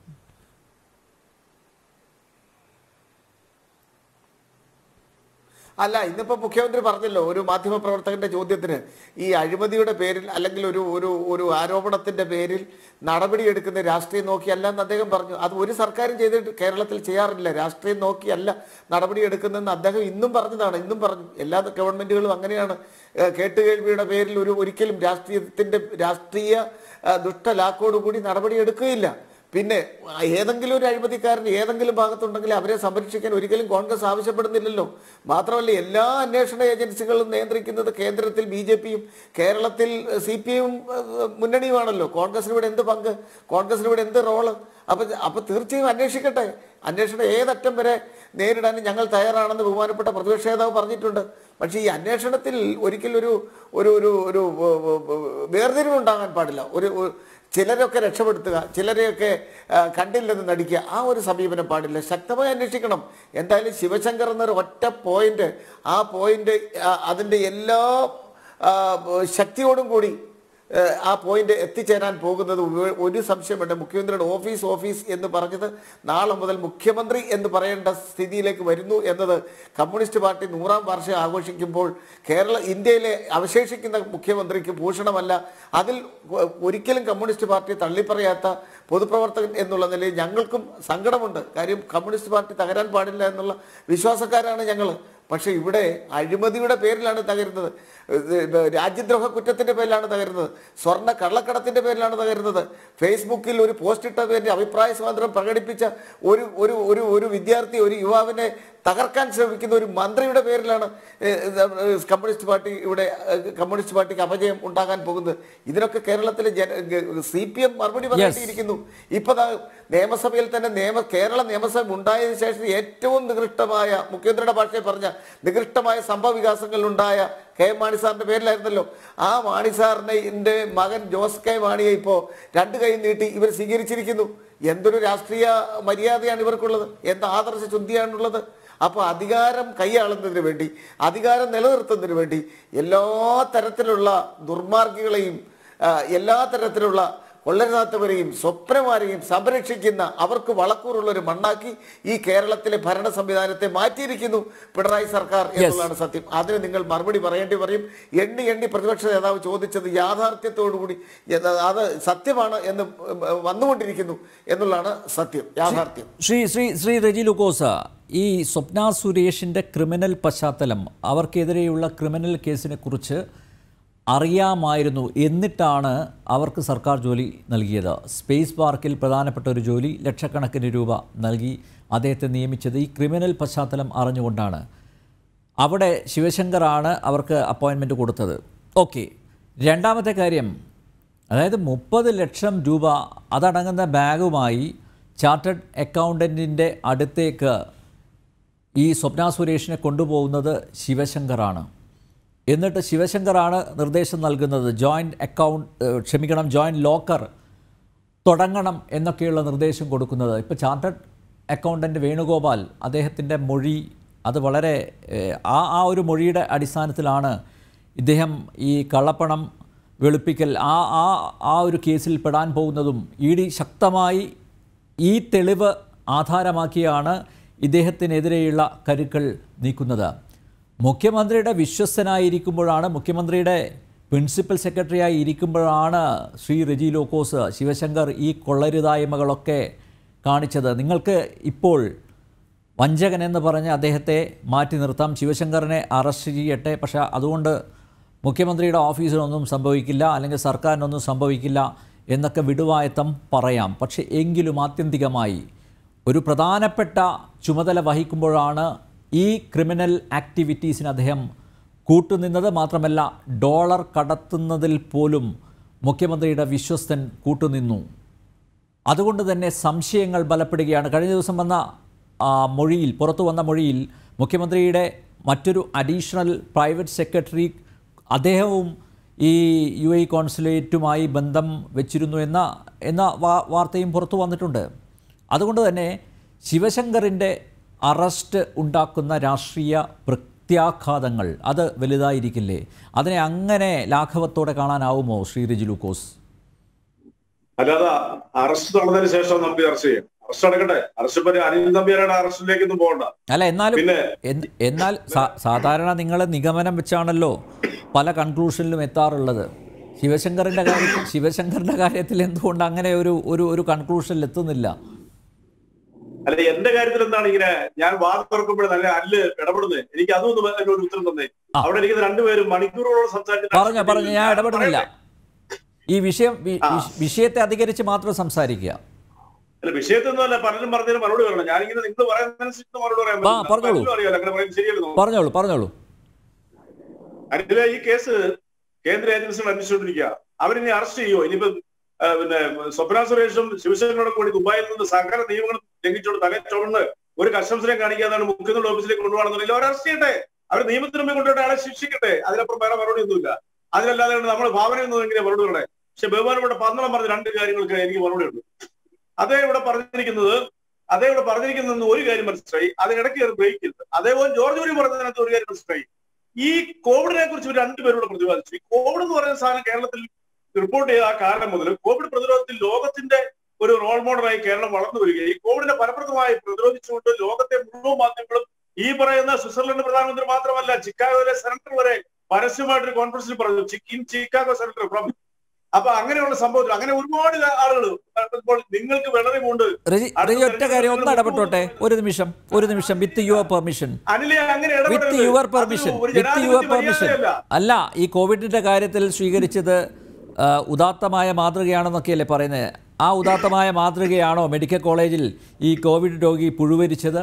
അല്ല ഇന്നിപ്പോ മുഖ്യമന്ത്രി പറഞ്ഞല്ലോ ഒരു മാധ്യമപ്രവർത്തകന്റെ ചോദ്യത്തിന് ഈ അഴിമതിയുടെ പേരിൽ അല്ലെങ്കിൽ ഒരു ഒരു ഒരു ആരോപണത്തിന്റെ പേരിൽ നടപടിയെടുക്കുന്ന രാഷ്ട്രീയം നോക്കിയല്ല എന്ന് അദ്ദേഹം പറഞ്ഞു അത് ഒരു സർക്കാരും ചെയ്തിട്ട് കേരളത്തിൽ ചെയ്യാറില്ല രാഷ്ട്രീയം നോക്കിയല്ല നടപടിയെടുക്കുന്നതെന്ന് അദ്ദേഹം ഇന്നും പറഞ്ഞതാണ് ഇന്നും പറഞ്ഞു എല്ലാ ഗവൺമെന്റുകളും അങ്ങനെയാണ് ഏഹ് കേട്ടുകേൾവിയുടെ പേരിൽ ഒരു ഒരിക്കലും രാഷ്ട്രീയത്തിന്റെ രാഷ്ട്രീയ ആ, ദുഷ്ടലാക്കോടുകൂടി നടപടിയെടുക്കുകയില്ല പിന്നെ ഏതെങ്കിലും ഒരു അഴിമതിക്കാരൻ ഏതെങ്കിലും ഭാഗത്തുണ്ടെങ്കിൽ അവരെ സംരക്ഷിക്കാൻ ഒരിക്കലും കോൺഗ്രസ് ആവശ്യപ്പെടുന്നില്ലല്ലോ മാത്രമല്ല എല്ലാ അന്വേഷണ ഏജൻസികളും നിയന്ത്രിക്കുന്നത് കേന്ദ്രത്തിൽ ബി ജെ പിയും കേരളത്തിൽ സി പി ഐയും മുന്നണിയുമാണല്ലോ കോൺഗ്രസിന് ഇവിടെ എന്ത് പങ്ക് കോൺഗ്രസിന് ഇവിടെ എന്ത് റോള് അപ്പൊ അപ്പൊ തീർച്ചയായും അന്വേഷിക്കട്ടെ അന്വേഷണം ഏതറ്റം വരെ നേരിടാൻ ഞങ്ങൾ തയ്യാറാണെന്ന് ബഹുമാനപ്പെട്ട പ്രതിപക്ഷ നേതാവ് പറഞ്ഞിട്ടുണ്ട് പക്ഷേ ഈ അന്വേഷണത്തിൽ ഒരിക്കലും ഒരു ഒരു ഒരു ഒരു വേർതിരിവുണ്ടാകാൻ പാടില്ല ഒരു ഒരു- ചിലരൊക്കെ രക്ഷപ്പെടുത്തുക ചിലരെയൊക്കെ ആ, കണ്ടില്ലെന്ന് നടിക്കുക ആ ഒരു സമീപനം പാടില്ല ശക്തമായി അന്വേഷിക്കണം എന്തായാലും ശിവശങ്കർ എന്നൊരു ഒറ്റ പോയിന്റ് ആ പോയിന്റ് അതിൻ്റെ എല്ലാ ആ, ശക്തിയോടും കൂടി ഏഹ്, ആ പോയിന്റ് എത്തിച്ചേരാൻ പോകുന്നത് ഒരു- ഒരു സംശയമുണ്ട് മുഖ്യമന്ത്രിയുടെ ഓഫീസ് ഓഫീസ് എന്ന് പറഞ്ഞത് നാളെ മുതൽ മുഖ്യമന്ത്രി എന്ന് പറയേണ്ട സ്ഥിതിയിലേക്ക് വരുന്നു എന്നത് കമ്മ്യൂണിസ്റ്റ് പാർട്ടി നൂറാം വാർഷികം ആഘോഷിക്കുമ്പോൾ കേരള ഇന്ത്യയിലെ അവശേഷിക്കുന്ന മുഖ്യമന്ത്രിക്ക് ഭൂഷണമല്ല അതിൽ ഒ- ഒരിക്കലും കമ്മ്യൂണിസ്റ്റ് പാർട്ടി തള്ളിപ്പറയാത്ത പൊതുപ്രവർത്തകൻ എന്നുള്ള നിലയിൽ ഞങ്ങൾക്കും സങ്കടമുണ്ട് കാര്യം കമ്മ്യൂണിസ്റ്റ് പാർട്ടി തകരാൻ പാടില്ല എന്നുള്ള വിശ്വാസക്കാരാണ് ഞങ്ങൾ പക്ഷേ ഇവിടെ അഴിമതിയുടെ പേരിലാണ് തകരുന്നത് ഇത് രാജ്യദ്രോഹ കുറ്റത്തിന്റെ പേരിലാണ് തകരുന്നത് സ്വർണ്ണ കള്ളക്കടത്തിന്റെ പേരിലാണ് തകരുന്നത് ഫേസ്ബുക്കിൽ ഒരു പോസ്റ്റ് ഇട്ട പേരിൽ അഭിപ്രായ സ്വാതന്ത്ര്യം പ്രകടിപ്പിച്ച ഒരു ഒരു ഒരു ഒരു വിദ്യാർത്ഥി ഒരു യുവാവിനെ തകർക്കാൻ ശ്രമിക്കുന്ന ഒരു മന്ത്രിയുടെ പേരിലാണ് ഏഹ്, ഏഹ്, കമ്മ്യൂണിസ്റ്റ് പാർട്ടി ഇവിടെ ഏഹ്, കമ്മ്യൂണിസ്റ്റ് പാർട്ടിക്ക് അപജയം ഉണ്ടാകാൻ പോകുന്നത് ഇതിനൊക്കെ കേരളത്തിലെ ജന സി പി എം മറുപടി പറയേണ്ടിയിരിക്കുന്നു ഇപ്പൊ ദാ നിയമസഭയിൽ തന്നെ നിയമ കേരള നിയമസഭ ഉണ്ടായതിനു ശേഷം ഏറ്റവും നികൃഷ്ടമായ മുഖ്യമന്ത്രിയുടെ ഭാഷയിൽ പറഞ്ഞ നികൃഷ്ടമായ സംഭവ വികാസങ്ങൾ ഉണ്ടായ കെ എം മാണി സാറിന്റെ പേരിലായിരുന്നല്ലോ ആ മാണി സാറിന്റെ എന്റെ മകൻ ജോസ് കെ മാണിയെ ഇപ്പോ രണ്ട് കൈ നീട്ടി ഇവർ സ്വീകരിച്ചിരിക്കുന്നു എന്തൊരു രാഷ്ട്രീയ മര്യാദയാണ് ഇവർക്കുള്ളത് എന്ത് ആദർശ ശുദ്ധിയാണുള്ളത് അപ്പോൾ അധികാരം കൈയാളുന്നതിന് വേണ്ടി അധികാരം നിലനിർത്തുന്നതിന് വേണ്ടി എല്ലാ തരത്തിലുള്ള ദുർമാർഗികളെയും ആ, എല്ലാ തരത്തിലുള്ള കൊള്ളരുതാത്തവരെയും സ്വപ്നമാരെയും സംരക്ഷിക്കുന്ന അവർക്ക് വളക്കൂറുള്ള ഒരു മണ്ണാക്കി ഈ കേരളത്തിലെ ഭരണ സംവിധാനത്തെ മാറ്റിയിരിക്കുന്നു പിണറായി സർക്കാർ എന്നുള്ളതാണ് സത്യം അതിന് നിങ്ങൾ മറുപടി പറയേണ്ടി പറയും എണ്ണി എണ്ണി പ്രതിപക്ഷ നേതാവ് ചോദിച്ചത് യാഥാർത്ഥ്യത്തോടുകൂടി യഥ- അത് സത്യമാണ് എന്ന് വന്നുകൊണ്ടിരിക്കുന്നു എന്നുള്ളതാണ് സത്യം യാഥാർത്ഥ്യം ശ്രീ ശ്രീ ശ്രീ റെജി ലൂക്കോസ ഈ സ്വപ്ന സുരേഷിൻ്റെ ക്രിമിനൽ പശ്ചാത്തലം അവർക്കെതിരെയുള്ള ക്രിമിനൽ കേസിനെ കുറിച്ച് അറിയാമായിരുന്നു എന്നിട്ടാണ് അവർക്ക് സർക്കാർ ജോലി നൽകിയത് സ്പേസ് പാർക്കിൽ പ്രധാനപ്പെട്ട ഒരു ജോലി ലക്ഷക്കണക്കിന് രൂപ നൽകി അദ്ദേഹത്തെ നിയമിച്ചത് ഈ ക്രിമിനൽ പശ്ചാത്തലം അറിഞ്ഞുകൊണ്ടാണ് അവിടെ ശിവശങ്കറാണ് അവർക്ക് അപ്പോയിൻമെൻറ്റ് കൊടുത്തത് ഓക്കെ രണ്ടാമത്തെ കാര്യം അതായത് മുപ്പത് ലക്ഷം രൂപ അതടങ്ങുന്ന ബാഗുമായി ചാർട്ടേഡ് അക്കൗണ്ടൻറ്റിൻ്റെ അടുത്തേക്ക് ഈ സ്വപ്ന സുരേഷിനെ കൊണ്ടുപോകുന്നത് ശിവശങ്കറാണ് എന്നിട്ട് ശിവശങ്കറാണ് നിർദ്ദേശം നൽകുന്നത് ജോയിൻറ്റ് അക്കൗണ്ട് ഏഹ്, ക്ഷമിക്കണം ജോയിൻറ്റ് ലോക്കർ തുടങ്ങണം എന്നൊക്കെയുള്ള നിർദ്ദേശം കൊടുക്കുന്നത് ഇപ്പോൾ ചാർട്ടേഡ് അക്കൗണ്ടൻറ്റ് വേണുഗോപാൽ അദ്ദേഹത്തിൻ്റെ മൊഴി അത് വളരെ ഏഹ്, ആ ആ ഒരു മൊഴിയുടെ അടിസ്ഥാനത്തിലാണ് ഇദ്ദേഹം ഈ കള്ളപ്പണം വെളുപ്പിക്കൽ ആ ആ ആ ഒരു കേസിൽ പെടാൻ പോകുന്നതും ഇ ഡി ശക്തമായി ഈ തെളിവ് ആധാരമാക്കിയാണ് ഇദ്ദേഹത്തിനെതിരെയുള്ള കരുക്കൾ നീക്കുന്നത് മുഖ്യമന്ത്രിയുടെ വിശ്വസ്തനായിരിക്കുമ്പോഴാണ് മുഖ്യമന്ത്രിയുടെ പ്രിൻസിപ്പൽ സെക്രട്ടറിയായി ഇരിക്കുമ്പോഴാണ് ശ്രീ റെജി ലോക്കോസ് ശിവശങ്കർ ഈ കൊള്ളരുതായ്മകളൊക്കെ കാണിച്ചത് നിങ്ങൾക്ക് ഇപ്പോൾ വഞ്ചകൻ എന്ന് പറഞ്ഞ് അദ്ദേഹത്തെ മാറ്റി നിർത്താം ശിവശങ്കറിനെ അറസ്റ്റ് ചെയ്യട്ടെ പക്ഷേ അതുകൊണ്ട് മുഖ്യമന്ത്രിയുടെ ഓഫീസിനൊന്നും സംഭവിക്കില്ല അല്ലെങ്കിൽ സർക്കാരിനൊന്നും സംഭവിക്കില്ല എന്നൊക്കെ വിടുവായത്തം പറയാം പക്ഷേ എങ്കിലും ആത്യന്തികമായി ഒരു പ്രധാനപ്പെട്ട ചുമതല വഹിക്കുമ്പോഴാണ് ഈ ക്രിമിനൽ ആക്ടിവിറ്റീസിന് അദ്ദേഹം കൂട്ടുനിന്നത് മാത്രമല്ല ഡോളർ കടത്തുന്നതിൽ പോലും മുഖ്യമന്ത്രിയുടെ വിശ്വസ്തൻ കൂട്ടുനിന്നു അതുകൊണ്ട് തന്നെ സംശയങ്ങൾ ബലപ്പെടുകയാണ് കഴിഞ്ഞ ദിവസം വന്ന ആ, മൊഴിയിൽ പുറത്തു വന്ന മൊഴിയിൽ മുഖ്യമന്ത്രിയുടെ മറ്റൊരു അഡീഷണൽ പ്രൈവറ്റ് സെക്രട്ടറി അദ്ദേഹവും ഈ യു എ കോൺസുലേറ്റുമായി ബന്ധം വെച്ചിരുന്നു എന്ന എന്ന വാ- വാർത്തയും പുറത്തു വന്നിട്ടുണ്ട് അതുകൊണ്ട് തന്നെ ശിവശങ്കറിൻ്റെ അറസ്റ്റ് ഉണ്ടാക്കുന്ന രാഷ്ട്രീയ പ്രത്യാഘാതങ്ങൾ അത് വലുതായിരിക്കില്ലേ അതിനെ അങ്ങനെ ലാഘവത്തോടെ കാണാനാവുമോ ശ്രീ റിജി ലൂക്കോസ് അല്ലാതെ അറസ്റ്റ് നടന്നതിന് ശേഷം നമുക്ക് ചർച്ച ചെയ്യാം അറസ്റ്റ് നടക്കട്ടെ അറസ്റ്റ് ഇപ്പൊ അനിൽ നമ്പ്യാരുടെ അറസ്റ്റിലേക്കൊന്നും പോകണ്ട അല്ല എന്നാലും പിന്നെ എന്ത്- എന്നാൽ സാ- സാധാരണ നിങ്ങൾ നിഗമനം വെച്ചാണല്ലോ പല കൺക്ലൂഷനിലും എത്താറുള്ളത് ശിവശങ്കറിൻ്റെ കാര്യത്തിൽ ശിവശങ്കറിൻ്റെ കാര്യത്തിൽ എന്തുകൊണ്ട് അങ്ങനെ ഒരു ഒരു ഒരു കൺക്ലൂഷനിൽ എത്തുന്നില്ല അല്ല എന്റെ കാര്യത്തിൽ എന്താണ് ഇങ്ങനെ ഞാൻ വാദം തുറക്കുമ്പോഴേ നല്ല അല്ല് ഇടപെടുന്നത് എനിക്ക് അതൊന്നും അതിന്റെ ഒരു ഉത്തരം തന്നെ ആ. അവിടെ ഇരിക്കുന്ന രണ്ടുപേരും മണിക്കൂറുകളോട് സംസാരിച്ചിട്ട് പറഞ്ഞോ പറഞ്ഞോ ഞാൻ ഇടപെടുന്നില്ല ഈ വിഷയം വി- ആ. വിഷ- വിഷയത്തെ അധികരിച്ച് മാത്രം സംസാരിക്കുക അല്ല വിഷയത്തൊന്നുമല്ല പലരും പറഞ്ഞതിന് മറുപടി പറയണം ഞാനിങ്ങനെ നിങ്ങൾ പറയുന്നതനുസരിച്ച് മറുപടി പറയാൻ ആ, പറ്റില്ല. പറഞ്ഞോളൂ. പലരും അറിയാലോ അങ്ങനെ പറയുന്നത് ശരിയല്ലോ പറഞ്ഞോളൂ പറഞ്ഞോളൂ അതിലെ ഈ കേസ് കേന്ദ്ര ഏജൻസികൾ അന്വേഷിച്ചുകൊണ്ടിരിക്കുക അവരിനി അറസ്റ്റ് ചെയ്യുമോ ഇനിയിപ്പം ആ, പിന്നെ സ്വപ്ന സുരേഷും ശിവശങ്കരോടും കൂടി ദുബായിൽ നിന്ന് സകല നിയമങ്ങളും ലംഘിച്ചുകൊണ്ട് തലേ ചുവന്ന് ഒരു കസ്റ്റംസിനെ കാണിക്കാതാണ് മുഖ്യമന്ത്രി ഓഫീസിലേക്ക് കൊണ്ടുപോകണമെന്നില്ല അവർ അറസ്റ്റ് ചെയ്യട്ടെ അവർ നിയമത്തിന് മുമ്പിൽ കൊണ്ടുപോയിട്ട് ആളെ ശിക്ഷിക്കട്ടെ അതിനപ്പുറം വേറെ മറുപടി ഒന്നുമില്ല അതിലല്ലാതെ നമ്മൾ ഭാവന ഒന്നും എങ്ങനെ മറുപടി പറയണേ പക്ഷെ ബഹുമാനപ്പെട്ട പന്തളം പറഞ്ഞ രണ്ട് കാര്യങ്ങൾക്ക് എനിക്ക് മറുപടി ഉണ്ട് അതേ ഇവിടെ പറഞ്ഞിരിക്കുന്നത് അതേ ഇവിടെ പറഞ്ഞിരിക്കുന്ന ഒരു കാര്യം മനസ്സിലായി അതിനിടയ്ക്ക് കയറി ബ്രേക്ക് ചെയ്ത് അതേപോലെ ജോർജ് കുര്യൻ പറഞ്ഞതിനകത്ത് ഒരു കാര്യം മനസ്സിലായി ഈ കോവിഡിനെ കുറിച്ച് ഇവർ രണ്ടുപേരോട് പ്രതിപാദിച്ചു ഈ കോവിഡ് എന്ന് പറയുന്ന സാധനം കേരളത്തിൽ റിപ്പോർട്ട് ചെയ്ത ആ കാലം മുതൽ കോവിഡ് പ്രതിരോധത്തിൽ ലോകത്തിന്റെ ഒരു റോൾ മോഡലായി കേരളം വളർന്നു വരികയും ഈ കോവിഡിനെ ഫലപ്രദമായി പ്രതിരോധിച്ചുകൊണ്ട് ലോകത്തെ മുഴുവൻ മാധ്യമങ്ങളും ഈ പറയുന്ന സ്വിറ്റ്സർലൻഡ് പ്രധാനമന്ത്രി മാത്രമല്ല ചിക്കാഗോയിലെ സെനറ്റർ വരെ പരസ്യമായിട്ടൊരു കോൺഫറൻസിൽ പറഞ്ഞു "ചി- ഇൻ ചിക്കാഗോ സെനറ്റർ ഫ്രം അപ്പൊ അങ്ങനെയുള്ള സംഭവത്തിൽ അങ്ങനെ ഒരുപാട് ആളുകൾ ഇപ്പോൾ നിങ്ങൾക്ക് വളരെ കൊണ്ട് റെജി റെജി ഒറ്റ കാര്യം ഒന്ന് ഇടപെട്ടോട്ടെ ഒരു നിമിഷം ഒരു നിമിഷം വിത്ത് യുവർ പെർമിഷൻ അനിലെ അങ്ങനെ വിത്ത് ഇടപെടരുത്. യുവർ അത് പെർമിഷൻ ഒരു വിത്ത് യുവർ ജനാധിപത്യ പെർമിഷൻ മര്യാദയല്ല. അല്ല ഈ കോവിഡിന്റെ കാര്യത്തിൽ സ്വീകരിച്ചത് ആ, ഉദാത്തമായ മാതൃകയാണെന്നൊക്കെയല്ലേ പറയുന്നത് ആ ഉദാത്തമായ മാതൃകയാണോ മെഡിക്കൽ കോളേജിൽ ഈ കോവിഡ് രോഗി പുഴുവരിച്ചത്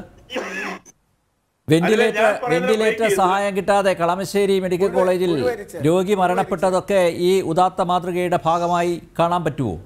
വെന്റിലേറ്റർ പറയുന്നത് വെന്റിലേറ്റർ break ചെയ്ത് സഹായം കിട്ടാതെ കളമശ്ശേരി മെഡിക്കൽ കോളേജിൽ പുഴുവരിച്ച്. രോഗി മരണപ്പെട്ടതൊക്കെ ഈ ഉദാത്ത മാതൃകയുടെ ഭാഗമായി കാണാൻ പറ്റുമോ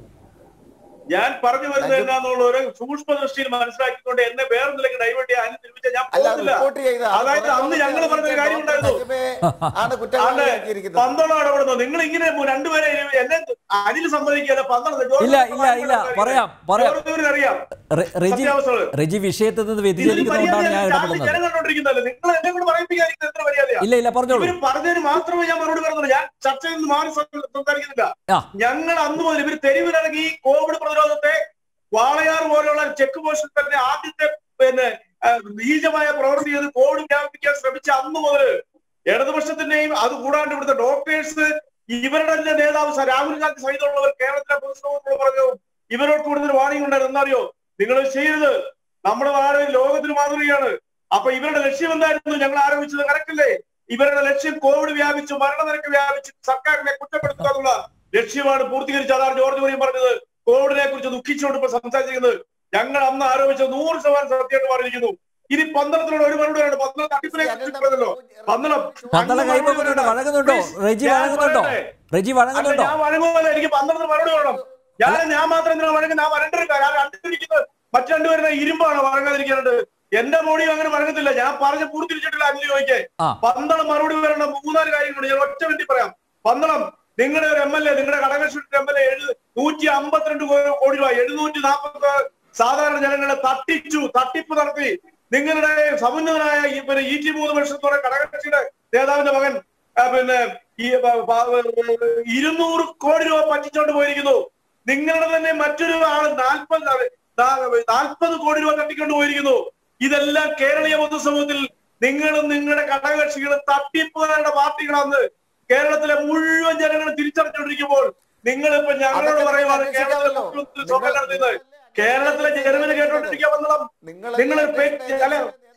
ഞാൻ പറഞ്ഞു വരുന്നത് എന്താന്നുള്ള ഒരു സൂക്ഷ്മ ദൃഷ്ടിയിൽ മനസ്സിലാക്കിക്കൊണ്ട് എന്നെ വേറൊന്നിലേക്ക് ഡൈവേർട്ട് ചെയ്യാൻ അനുസരിച്ച ഞാൻ അല്ല പോകുന്നില്ല റിപ്പോർട്ട് ചെയ്ത അതായത് അന്ന് ഞങ്ങൾ പറഞ്ഞ കാര്യം ഉണ്ടായിരുന്നു ആണ് കുറ്റവാളിയാക്കിയിരിക്കുന്നത് പന്തളം ഇടപെടുന്നു നിങ്ങൾ ഇങ്ങനെ രണ്ടുപേരെ എന്നെ അനിൽ സമ്മതിക്കല്ല പന്തളം ഇല്ല, ഇല്ല, ഇല്ല. പറയാം, പറയാം. അറിയാം റെ- റെജി സത്യാവസ്ഥകൾ. റെജി വിഷയത്തിൽ നിന്ന് ഇതിൽ വ്യതിചലിക്കുന്നതുകൊണ്ടാണ് ഞാൻ മര്യാദ ഇടപെടുന്നത് ജനം കണ്ടോണ്ടിരിക്കുന്നതല്ലേ നിങ്ങൾ എന്നെ കൂടെ പറയിപ്പിക്കാതിരിക്കുന്നത് എത്ര മര്യാദയാ ഇല്ല ഇല്ല പറഞ്ഞോളൂ ഇവര് പറഞ്ഞതിന് മാത്രമേ ഞാൻ മറുപടി പറയുന്നുള്ളൂ ഞാൻ ചർച്ചയിൽ നിന്ന് മാറി സം- സംസാരിക്കുന്നില്ല ആ ഞങ്ങൾ അന്ന് മുതൽ ഇവർ തെരുവിലിറങ്ങി ഈ കോവിഡ് പ്രതിരോധത്തെ വാളയാർ പോലെയുള്ള ചെക്ക് പോസ്റ്റിൽ തന്നെ ആദ്യത്തെ പിന്നെ ആ, നീചമായ പ്രവൃത്തി ചെയ്ത് കോവിഡ് വ്യാപിപ്പിക്കാൻ ശ്രമിച്ച അന്ന് മുതൽ ഇടതുപക്ഷത്തിന്റെയും അത് കൂടാണ്ട് ഇവിടുത്തെ ഡോക്ടേഴ്സ് ഇവരുടെ തന്നെ നേതാവ് സ- രാഹുൽ ഗാന്ധി സഹിതമുള്ളവർ കേരളത്തിലെ പൊതുസമൂഹത്തോട് പറഞ്ഞു ഇവരോട് കൂടുതൽ വാണിംഗ് ഉണ്ടായിരുന്നു എന്നറിയോ നിങ്ങൾ ചെയ്യരുത് നമ്മുടെ നാട് ലോകത്തിന് മാതൃകയാണ് അപ്പൊ ഇവരുടെ ലക്ഷ്യം എന്തായിരുന്നു ഞങ്ങൾ ആരോപിച്ചത് കറക്റ്റല്ലേ ഇവരുടെ ലക്ഷ്യം കോവിഡ് വ്യാപിച്ചു മരണനിരക്ക് വ്യാപിച്ചു സർക്കാരിനെ കുറ്റപ്പെടുത്തുക എന്നുള്ള ലക്ഷ്യമാണ് പൂർത്തീകരിച്ച് അതാണ് ജോർജ് കുര്യൻ പറഞ്ഞത് കോവിഡിനെ കുറിച്ച് ദുഃഖിച്ചുകൊണ്ട് ഇപ്പൊ സംസാരിക്കുന്നത് ഞങ്ങൾ അന്ന് ആരോപിച്ചത് നൂറ് ശതമാനം സത്യമായിട്ട് പറഞ്ഞിരിക്കുന്നു ഇനി പന്തളത്തിലുള്ള ഒരു മറുപടി ഉണ്ട് പന്തളം തട്ടിപ്പിനെ കുറിച്ച് പന്തളം പന്തള കൈപ്പൊക്കുന്നുണ്ടോ വഴങ്ങുന്നുണ്ടോ റെജി ഞാൻ വഴങ്ങുന്നുണ്ടോ പറയട്ടെ. റെജി അല്ല, വഴങ്ങുന്നുണ്ടോ ഞാൻ വഴങ്ങുമല്ല എനിക്ക് പന്ത്രണ്ട് മറുപടി വേണം ഞാൻ ഞാൻ മാത്രം എന്തിനാണ് വഴങ്ങുന്നത് ഞാൻ വരണ്ടിരിക്കുക ഞാൻ രണ്ടിരിക്കുന്നത് മറ്റു രണ്ടുപേരുടെ ഇരുമ്പാണ് വഴങ്ങാതിരിക്കാനുണ്ട് എന്റെ മോഡിയും അങ്ങനെ വഴങ്ങത്തില്ല ഞാൻ പറഞ്ഞ് പൂർത്തിരിച്ചിട്ടില്ല അഞ്ചു ചോദിക്കേ ആ. പന്തളം മറുപടി വരേണ്ട മൂന്നാല് കാര്യങ്ങളുണ്ട് ഞാൻ ഒറ്റ വേണ്ടി പറയാം പന്തളം നിങ്ങളുടെ ഒരു എം എൽ എ നിങ്ങളുടെ കടകശ്വരന്റെ എം എൽ എ നൂറ്റി അമ്പത്തിരണ്ട് കോ- കോടി രൂപ എഴുന്നൂറ്റി നാൽപ്പത്തി സാധാരണ ജനങ്ങളെ തട്ടിച്ചു തട്ടിപ്പ് നടത്തി നിങ്ങളുടെ സമുന്നതനായ ഈ പിന്നെ ഈ ടി മൂന്ന് വർഷത്തോടെ കടകക്ഷിയുടെ നേതാവിന്റെ മകൻ ആ, പിന്നെ ഈ പ- പ- ഇരുന്നൂറ് കോടി രൂപ പറ്റിച്ചോണ്ട് പോയിരിക്കുന്നു നിങ്ങളുടെ തന്നെ മറ്റൊരു ആള് നാൽപ്പത് നാൽപ്പത് കോടി രൂപ തട്ടിക്കൊണ്ട് പോയിരിക്കുന്നു ഇതെല്ലാം കേരളീയ പൊതുസമൂഹത്തിൽ നിങ്ങളും നിങ്ങളുടെ ഘടകകക്ഷികളും തട്ടിപ്പുകാരുടെ പാർട്ടികളാന്ന് കേരളത്തിലെ മുഴുവൻ ജനങ്ങൾ തിരിച്ചറിഞ്ഞുകൊണ്ടിരിക്കുമ്പോൾ നിങ്ങൾ ഇപ്പൊ ഞങ്ങളോട് അതൊക്കെ പറയുവാണ് നിങ്ങൾ കേരളത്തിലെ അന്വേഷിക്കാമല്ലോ. മുഖ്യമന്ത്രി സ്വപ്നം നടത്തുന്നത് കേരളത്തിലെ ജനങ്ങൾ കേട്ടോണ്ടിരിക്കാൻ വന്നതാണ് നിങ്ങൾ അല്ല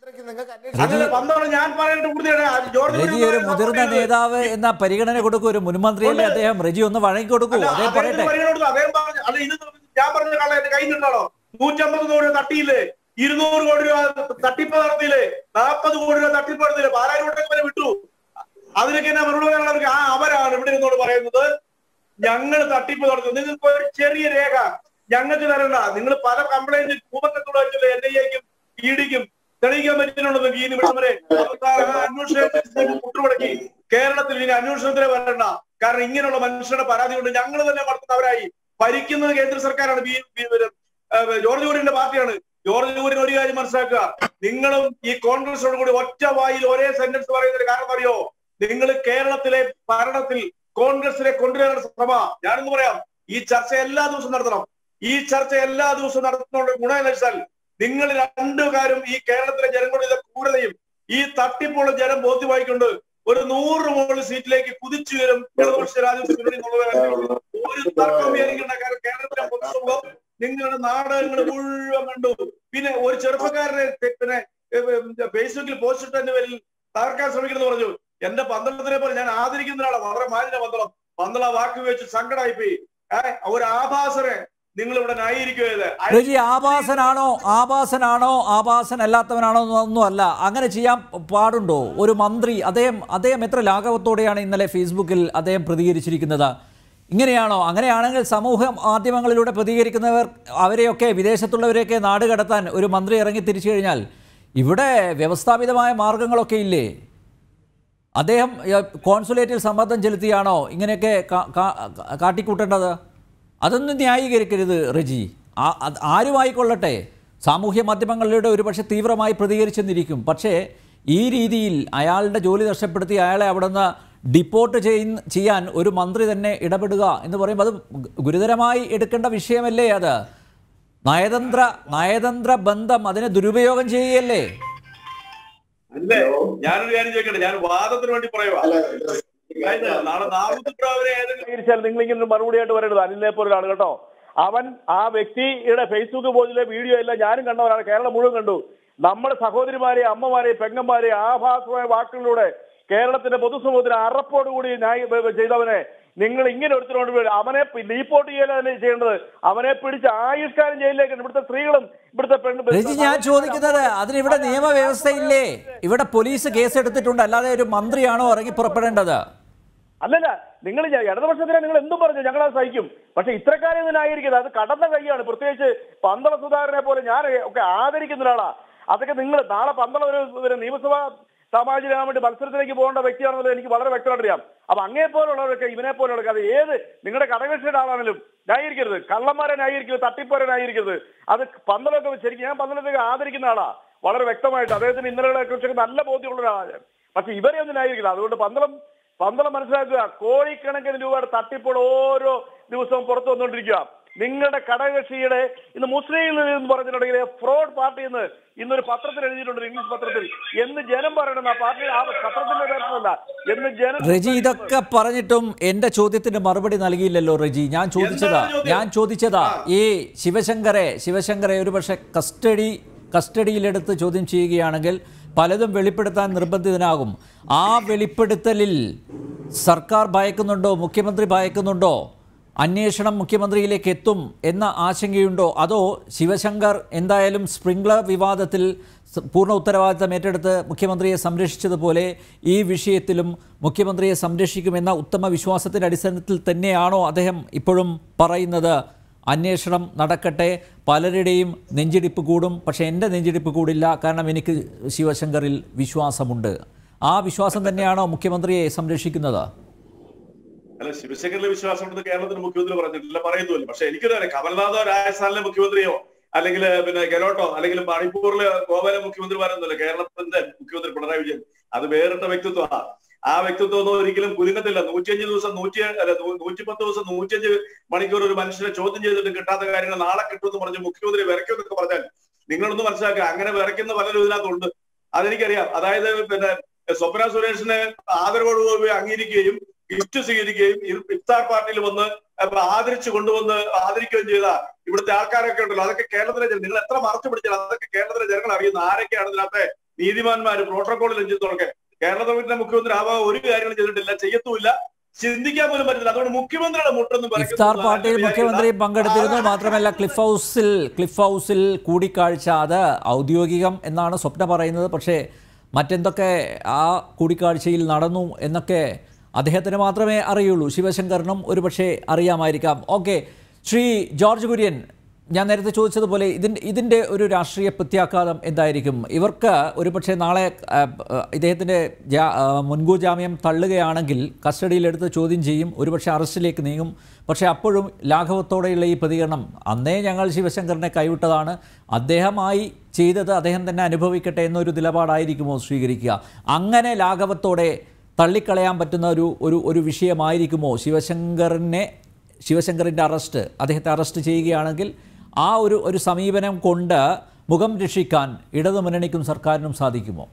അങ്ങനെ വന്നോളൂ ഞാൻ പറയേണ്ട പൂർത്തിയാണ് ജോർജ് റെജി കുര്യൻ ഒരു പറയുന്നത് മുതിർന്ന പറയുന്നത്. നേതാവ് എന്ന പരിഗണന കൊടുക്കൂ ഒരു മുൻമന്ത്രിയല്ലേ ഉണ്ട്. അദ്ദേഹം റെജി ഒന്ന് വഴങ്ങി കൊടുക്കൂ അല്ല, അദ്ദേഹം അദ്ദേഹത്തിന് പറയട്ടെ പരിഗണന കൊടുത്തു. അദ്ദേഹം പറഞ്ഞു അല്ല ഇത് ഞാൻ പറഞ്ഞ കള്ള എന്റെ കയ്യിൽ നിന്നാണോ നൂറ്റമ്പത് കോടി രൂപ തട്ടിയില്ലേ ഇരുന്നൂറ് കോടി രൂപ തട്ടിപ്പ് നടത്തിയില്ലേ നാൽപ്പത് കോടി രൂപ തട്ടിപ്പ് നടത്തിയില്ലേ പാലാരി വട്ടം വരെ വിട്ടു അതിനൊക്കെ എന്നാ മറുപടി പറയാനുള്ളവർക്ക് ആ അവരാണ് ഇവിടെ നിന്നോട് പറയുന്നത് ഞങ്ങൾ തട്ടിപ്പ് നടത്തും നിങ്ങൾക്ക് ഒരു ചെറിയ രേഖ ഞങ്ങൾക്ക് തരണ്ട നിങ്ങൾ പല കംപ്ലൈന്റ് കൂപക്കത്തോട് വെച്ചല്ലേ എൻ ഐ എക്കും ഇ ഡിക്കും തെളിയിക്കാൻ പറ്റുന്നുള്ളത് ഈ നിമിഷം വരെ അവർക്ക് ആ അന്വേഷണത്തിന് മുട്ടുമുടക്കി കേരളത്തിൽ ഇനി അന്വേഷണത്തിന് വരണ്ട കാരണം ഇങ്ങനെയുള്ള മനുഷ്യരുടെ പരാതി കൊണ്ട് ഞങ്ങൾ തന്നെ നടത്തുന്നവരായി ഭരിക്കുന്നത് കേന്ദ്ര സർക്കാരാണ് ബി- ബി- ഒരു, ആ, ജോർജ് കുര്യന്റെ പാർട്ടിയാണ് ജോർജ് കുര്യൻ ഒരു കാര്യം മനസ്സിലാക്കുക നിങ്ങളും ഈ കോൺഗ്രസോട് കൂടി ഒറ്റ വായിൽ ഒരേ സെന്റൻസ് പറയുന്നതിന് കാരണം അറിയോ നിങ്ങൾ കേരളത്തിലെ ഭരണത്തിൽ കോൺഗ്രസിനെ കൊണ്ടുവരാനുള്ള ശ്രമ ഞാനൊന്ന് പറയാം ഈ ചർച്ച എല്ലാ ദിവസവും നടത്തണം ഈ ചർച്ച എല്ലാ ദിവസവും നടത്തുന്നതുകൊണ്ട് ഗുണം എന്ന് വെച്ചാൽ നിങ്ങൾ രണ്ടു കാര്യം ഈ കേരളത്തിലെ ജനങ്ങളുടെ ക്രൂരതയും ഈ തട്ടിപ്പുള്ള ജനം ബോധ്യമായിക്കൊണ്ട് ഒരു നൂറ് മുകളിൽ സീറ്റിലേക്ക് കുതിച്ചു വരും ഇടതുപക്ഷ രാജ്യത്ത് മുന്നണി എന്നുള്ള കാര്യത്തിലുള്ള ഒരു തർക്കം വിചാരിക്കേണ്ട കാരണം കേരളത്തിലെ പൊതുസമൂഹം നിങ്ങളുടെ നാടകങ്ങൾ മുഴുവൻ കണ്ടു പിന്നെ ഒരു ചെറുപ്പക്കാരനെ തെ- പിന്നെ ഏഹ്, ഫേസ്ബുക്കിൽ പോസ്റ്റ് ഇട്ടതിന്റെ പേരിൽ തകർക്കാൻ ശ്രമിക്കുന്നത് പറഞ്ഞു എന്റെ പന്തളത്തിനെ പോലെ ഞാൻ ആദരിക്കുന്ന ഒരാളാണ് വളരെ മാലിന്യ പന്തളം പന്തള വാക്ക് വെച്ച് സങ്കടമായി പോയി ഏഹ് ഒരു ആഭാസനെ നിങ്ങൾ ഇവിടെ ന്യായീകരിക്കുകയത് റെജി ആഭാസനാണോ ആഭാസനാണോ ആഭാസനല്ലാത്തവനാണോ എന്നൊന്നും അല്ല അങ്ങനെ ചെയ്യാൻ പാടുണ്ടോ ഒരു മന്ത്രി അദ്ദേഹം അദ്ദേഹം എത്ര ലാഘവത്തോടെയാണ് ഇന്നലെ ഫേസ്ബുക്കിൽ അദ്ദേഹം പ്രതികരിച്ചിരിക്കുന്നത് ഇങ്ങനെയാണോ അങ്ങനെയാണെങ്കിൽ സമൂഹ മാധ്യമങ്ങളിലൂടെ പ്രതികരിക്കുന്നവർ അവരെയൊക്കെ വിദേശത്തുള്ളവരെയൊക്കെ നാട് കടത്താൻ ഒരു മന്ത്രി ഇറങ്ങി തിരിച്ചു കഴിഞ്ഞാൽ ഇവിടെ വ്യവസ്ഥാപിതമായ മാർഗങ്ങളൊക്കെ ഇല്ലേ അദ്ദേഹം ഏഹ്, കോൺസുലേറ്റിൽ സമ്മർദ്ദം ചെലുത്തിയാണോ ഇങ്ങനെയൊക്കെ കാ- കാ- കാട്ടിക്കൂട്ടേണ്ടത് അതൊന്നും ന്യായീകരിക്കരുത് റെജി ആ- അത് ആരുമായിക്കൊള്ളട്ടെ സാമൂഹ്യ മാധ്യമങ്ങളിലൂടെ ഒരുപക്ഷെ തീവ്രമായി പ്രതികരിച്ചെന്നിരിക്കും പക്ഷേ ഈ രീതിയിൽ അയാളുടെ ജോലി നഷ്ടപ്പെടുത്തി അയാളെ അവിടെ നിന്ന് ഡിപ്പോർട്ട് ചെയ്യുന്ന ചെയ്യാൻ ഒരു മന്ത്രി തന്നെ ഇടപെടുക എന്ന് പറയുമ്പോൾ അത് ഗുരുതരമായി എടുക്കേണ്ട വിഷയമല്ലേ അത് നയതന്ത്ര നയതന്ത്ര ബന്ധം അതിനെ ദുരുപയോഗം ചെയ്യുകയല്ലേ അല്ലേ ഞാനൊരു കാര്യം ചോദിക്കട്ടെ ഞാൻ വാദത്തിന് വേണ്ടി പറയുവാ അല്ല അതായത് നാളെ നാമത്തിപ്രാവിനെ ഏതെങ്കിലും സ്വീകരിച്ചാൽ നിങ്ങൾ ഇങ്ങനെ മറുപടി ആയിട്ട് വരരുത് അനിലിനെ പോലാണ് കേട്ടോ അവൻ ആ വ്യക്തിയുടെ ഫേസ്ബുക്ക് പോസ്റ്റിലെ വീഡിയോ എല്ലാം ഞാനും കണ്ടവരാണ് കേരളം മുഴുവൻ കണ്ടു നമ്മുടെ സഹോദരിമാരെ അമ്മമാരെ പെങ്ങന്മാരെ ആഭാസമായ വാക്കുകളിലൂടെ കേരളത്തിന്റെ പൊതുസമൂഹത്തിന് അറപ്പോടുകൂടി ന്യായ ചെയ്തവനെ നിങ്ങൾ ഇങ്ങനെ ഒരുത്തരോട് വീട് അവനെ ഡീപ്പോർട്ട് ചെയ്യലാണ് ചെയ്യേണ്ടത് അവനെ പിടിച്ച് ആയുഷ്കാലം ജയിലിലേക്ക് ഇവിടുത്തെ സ്ത്രീകളും ഇവിടുത്തെ പെണ്ണ് രജി ഞാൻ ചോദിക്കുന്നത് അതിന് ഇവിടെ നിയമവ്യവസ്ഥയില്ലേ ഇവിടെ പോലീസ് കേസെടുത്തിട്ടുണ്ട് അല്ലാതെ ഒരു മന്ത്രിയാണോ ഇറങ്ങി പുറപ്പെടേണ്ടത് അല്ലല്ല നിങ്ങൾ ഞാൻ- ഇടതുപക്ഷത്തിനെ നിങ്ങൾ എന്തും പറഞ്ഞു ഞങ്ങൾ അത് സഹിക്കും പക്ഷെ ഇത്രക്കാര്യം ഇതിനായിരിക്കുന്നത് അത് കടന്ന കൈയാണ് പ്രത്യേകിച്ച് പന്തള സുധാകരനെ പോലെ ഞാൻ ഒക്കെ ആദരിക്കുന്ന ഒരാളാ അതൊക്കെ നിങ്ങൾ നാളെ പന്തള ഒരു ഒരു നിയമസഭാ സാമാജികാൻ വേണ്ടി മത്സരത്തിലേക്ക് പോകേണ്ട വ്യക്തിയാണെന്നുള്ളത് എനിക്ക് വളരെ വ്യക്തമായിട്ട് അറിയാം അപ്പൊ അങ്ങേ പോലുള്ളവരൊക്കെ ഇവനെ പോലുള്ളവരൊക്കെ അത് ഏത് നിങ്ങളുടെ കടകക്ഷിയുടെ ആളാണെങ്കിലും ന്യായീകരിക്കരുത് കള്ളന്മാരെ ന്യായീകരിക്കരുത് തട്ടിപ്പോരെ ന്യായീകരിക്കരുത് അത് പന്തളൊക്കെ ശരിക്കും ഞാൻ പന്തളത്തേക്ക് ആദരിക്കുന്ന ആളാ വളരെ വ്യക്തമായിട്ട് അദ്ദേഹത്തിന് ഇന്നലെ കുറിച്ചൊക്കെ നല്ല ബോധ്യമുള്ള ഒരാളാണ് പക്ഷെ ഇവരെ ഒന്നും ന്യായീകരിക്കില്ല അതുകൊണ്ട് പന്തളം പന്തളം മനസ്സിലാക്കുക കോടിക്കണക്കിന് രൂപയുടെ തട്ടിപ്പോൾ ഓരോ ദിവസവും പുറത്തു വന്നുകൊണ്ടിരിക്കുക നിങ്ങളുടെ ഘടകകക്ഷിയുടെ ഇന്ന് മുസ്ലിം ലീഗ് എന്ന് പറഞ്ഞിട്ടുണ്ടെങ്കിൽ ഫ്രോഡ് പാർട്ടി എന്ന് ഇന്നൊരു പത്രത്തിൽ എഴുതിയിട്ടുണ്ട് ഇംഗ്ലീഷ് പത്രത്തിൽ എന്ന് ജനം പറയണം ആ പാർട്ടി ആ പത്രത്തിന്റെ പേരല്ല എന്ന് ജനം റജി ഇതൊക്കെ പറഞ്ഞിട്ടും എന്റെ ചോദ്യത്തിന് മറുപടി നൽകിയില്ലല്ലോ റജി ഞാൻ ചോദിച്ചതാ എന്താണ് ചോദ്യം? ഞാൻ ചോദിച്ചതാ ഈ ശിവശങ്കറെ ശിവശങ്കറെ ഒരുപക്ഷെ കസ്റ്റഡി കസ്റ്റഡിയിലെടുത്ത് ചോദ്യം ചെയ്യുകയാണെങ്കിൽ പലതും വെളിപ്പെടുത്താൻ നിർബന്ധിതനാകും ആ വെളിപ്പെടുത്തലിൽ സർക്കാർ ഭയക്കുന്നുണ്ടോ മുഖ്യമന്ത്രി ഭയക്കുന്നുണ്ടോ അന്വേഷണം മുഖ്യമന്ത്രിയിലേക്ക് എത്തും എന്ന ആശങ്കയുണ്ടോ അതോ ശിവശങ്കർ എന്തായാലും സ്പ്രിംഗ്ലർ വിവാദത്തിൽ സ- പൂർണ്ണ ഉത്തരവാദിത്തം ഏറ്റെടുത്ത് മുഖ്യമന്ത്രിയെ സംരക്ഷിച്ചതുപോലെ ഈ വിഷയത്തിലും മുഖ്യമന്ത്രിയെ സംരക്ഷിക്കുമെന്ന ഉത്തമ വിശ്വാസത്തിൻ്റെ അടിസ്ഥാനത്തിൽ തന്നെയാണോ അദ്ദേഹം ഇപ്പോഴും പറയുന്നത് അന്വേഷണം നടക്കട്ടെ പലരുടെയും നെഞ്ചിടിപ്പ് കൂടും പക്ഷേ എൻ്റെ നെഞ്ചിടിപ്പ് കൂടില്ല കാരണം എനിക്ക് ശിവശങ്കറിൽ വിശ്വാസമുണ്ട് ആ വിശ്വാസം തന്നെയാണോ മുഖ്യമന്ത്രിയെ സംരക്ഷിക്കുന്നത് അല്ല ശിവശങ്കറിലെ വിശ്വാസമുണ്ടെന്ന് കേരളത്തിന് മുഖ്യമന്ത്രി പറഞ്ഞിട്ടില്ല പറയുന്നുമില്ല പക്ഷെ എനിക്കറിയാം കമൽനാഥോ രാജസ്ഥാനിലെ മുഖ്യമന്ത്രിയോ അല്ലെങ്കിൽ പിന്നെ ഗെലോട്ടോ അല്ലെങ്കിൽ മണിപ്പൂരിലെ ഗോവയിലെ മുഖ്യമന്ത്രിമാരൊന്നുമല്ല കേരളത്തിന്റെ മുഖ്യമന്ത്രി പിണറായി വിജയൻ അത് വേറിട്ട വ്യക്തിത്വമാണ് ആ വ്യക്തിത്വം ഒന്നും ഒരിക്കലും കുലുങ്ങത്തില്ല നൂറ്റിയഞ്ച് ദിവസം നൂറ്റി അല്ല നൂ- നൂറ്റിപ്പത്ത് ദിവസം നൂറ്റിയഞ്ച് മണിക്കൂർ ഒരു മനുഷ്യനെ ചോദ്യം ചെയ്തിട്ട് കിട്ടാത്ത കാര്യങ്ങൾ നാളെ കിട്ടുമെന്ന് പറഞ്ഞ് മുഖ്യമന്ത്രി വിറയ്ക്കുമെന്നൊക്കെ പറഞ്ഞാൽ നിങ്ങളൊന്ന് മനസ്സിലാക്കുക അങ്ങനെ വിറയ്ക്കുന്ന പലരും ഇതിനകത്തുണ്ട് അതെനിക്കറിയാം അതായത് പിന്നെ സ്വപ്ന സുരേഷിനെ ആദരവോടുകൂടി അംഗീകരിക്കുകയും ഗിഫ്റ്റ് സ്വീകരിക്കുകയും ഇ- ഇഫ്താർ പാർട്ടിയിൽ വന്ന് അപ്പൊ ആദരിച്ചു കൊണ്ടുവന്ന് ആദരിക്കുകയും ചെയ്ത ഇവിടുത്തെ ആൾക്കാരൊക്കെ ഉണ്ടല്ലോ അതൊക്കെ കേരളത്തിലെ ജനം നിങ്ങൾ എത്ര മറച്ചു പിടിച്ചാൽ അതൊക്കെ കേരളത്തിലെ ജനങ്ങൾ അറിയുന്നു ആരൊക്കെയാണ് ഇതിനകത്തെ നീതിമാന്മാര് പ്രോട്ടോകോൾ ലംഘിച്ചതൊക്കെ കേരളത്തിന്റെ മുഖ്യമന്ത്രി ആവാ ഒരു കാര്യങ്ങളും ചെയ്തിട്ടില്ല ചെയ്യത്തുമില്ല ചിന്തിക്കാൻ പോലും പറ്റില്ല അതുകൊണ്ട് മുഖ്യമന്ത്രിയുടെ മുട്ടൊന്നും പറിക്കുന്നു ഇഫ്താർ എന്ന് പാർട്ടിയിൽ ആരും മുഖ്യമന്ത്രി വിചാരിക്കണ്ട. പങ്കെടുത്തിരുന്നു മാത്രമല്ല ക്ലിഫ് ഹൗസിൽ ക്ലിഫ് ഹൗസിൽ കൂടിക്കാഴ്ച അത് ഔദ്യോഗികം എന്നാണ് സ്വപ്ന പറയുന്നത് പക്ഷേ മറ്റെന്തൊക്കെ ആ കൂടിക്കാഴ്ചയിൽ നടന്നു എന്നൊക്കെ അദ്ദേഹത്തിന് മാത്രമേ അറിയുള്ളൂ ശിവശങ്കറിനും ഒരുപക്ഷെ അറിയാമായിരിക്കാം ഓക്കെ ശ്രീ ജോർജ് കുര്യൻ ഞാൻ നേരത്തെ ചോദിച്ചതുപോലെ ഇതിൻ്റെ ഇതിൻ്റെ ഒരു രാഷ്ട്രീയ പ്രത്യാഘാതം എന്തായിരിക്കും ഇവർക്ക് ഒരുപക്ഷെ നാളെ ആ, ആ, ഇദ്ദേഹത്തിൻ്റെ ജാ ആ, മുൻകൂർ ജാമ്യം തള്ളുകയാണെങ്കിൽ കസ്റ്റഡിയിലെടുത്ത് ചോദ്യം ചെയ്യും ഒരുപക്ഷെ അറസ്റ്റിലേക്ക് നീങ്ങും പക്ഷേ അപ്പോഴും ലാഘവത്തോടെയുള്ള ഈ പ്രതികരണം അന്നേ ഞങ്ങൾ ശിവശങ്കറിനെ കൈവിട്ടതാണ് അദ്ദേഹമായി ചെയ്തത് അദ്ദേഹം തന്നെ അനുഭവിക്കട്ടെ എന്നൊരു നിലപാടായിരിക്കുമോ സ്വീകരിക്കുക അങ്ങനെ ലാഘവത്തോടെ തള്ളിക്കളയാൻ പറ്റുന്ന ഒരു ഒരു ഒരു വിഷയമായിരിക്കുമോ ശിവശങ്കറിനെ ശിവശങ്കറിൻ്റെ അറസ്റ്റ് അദ്ദേഹത്തെ അറസ്റ്റ് ചെയ്യുകയാണെങ്കിൽ ആ ഒരു ഒരു സമീപനം കൊണ്ട് മുഖം രക്ഷിക്കാൻ ഇടതുമുന്നണിക്കും സർക്കാരിനും സാധിക്കുമോ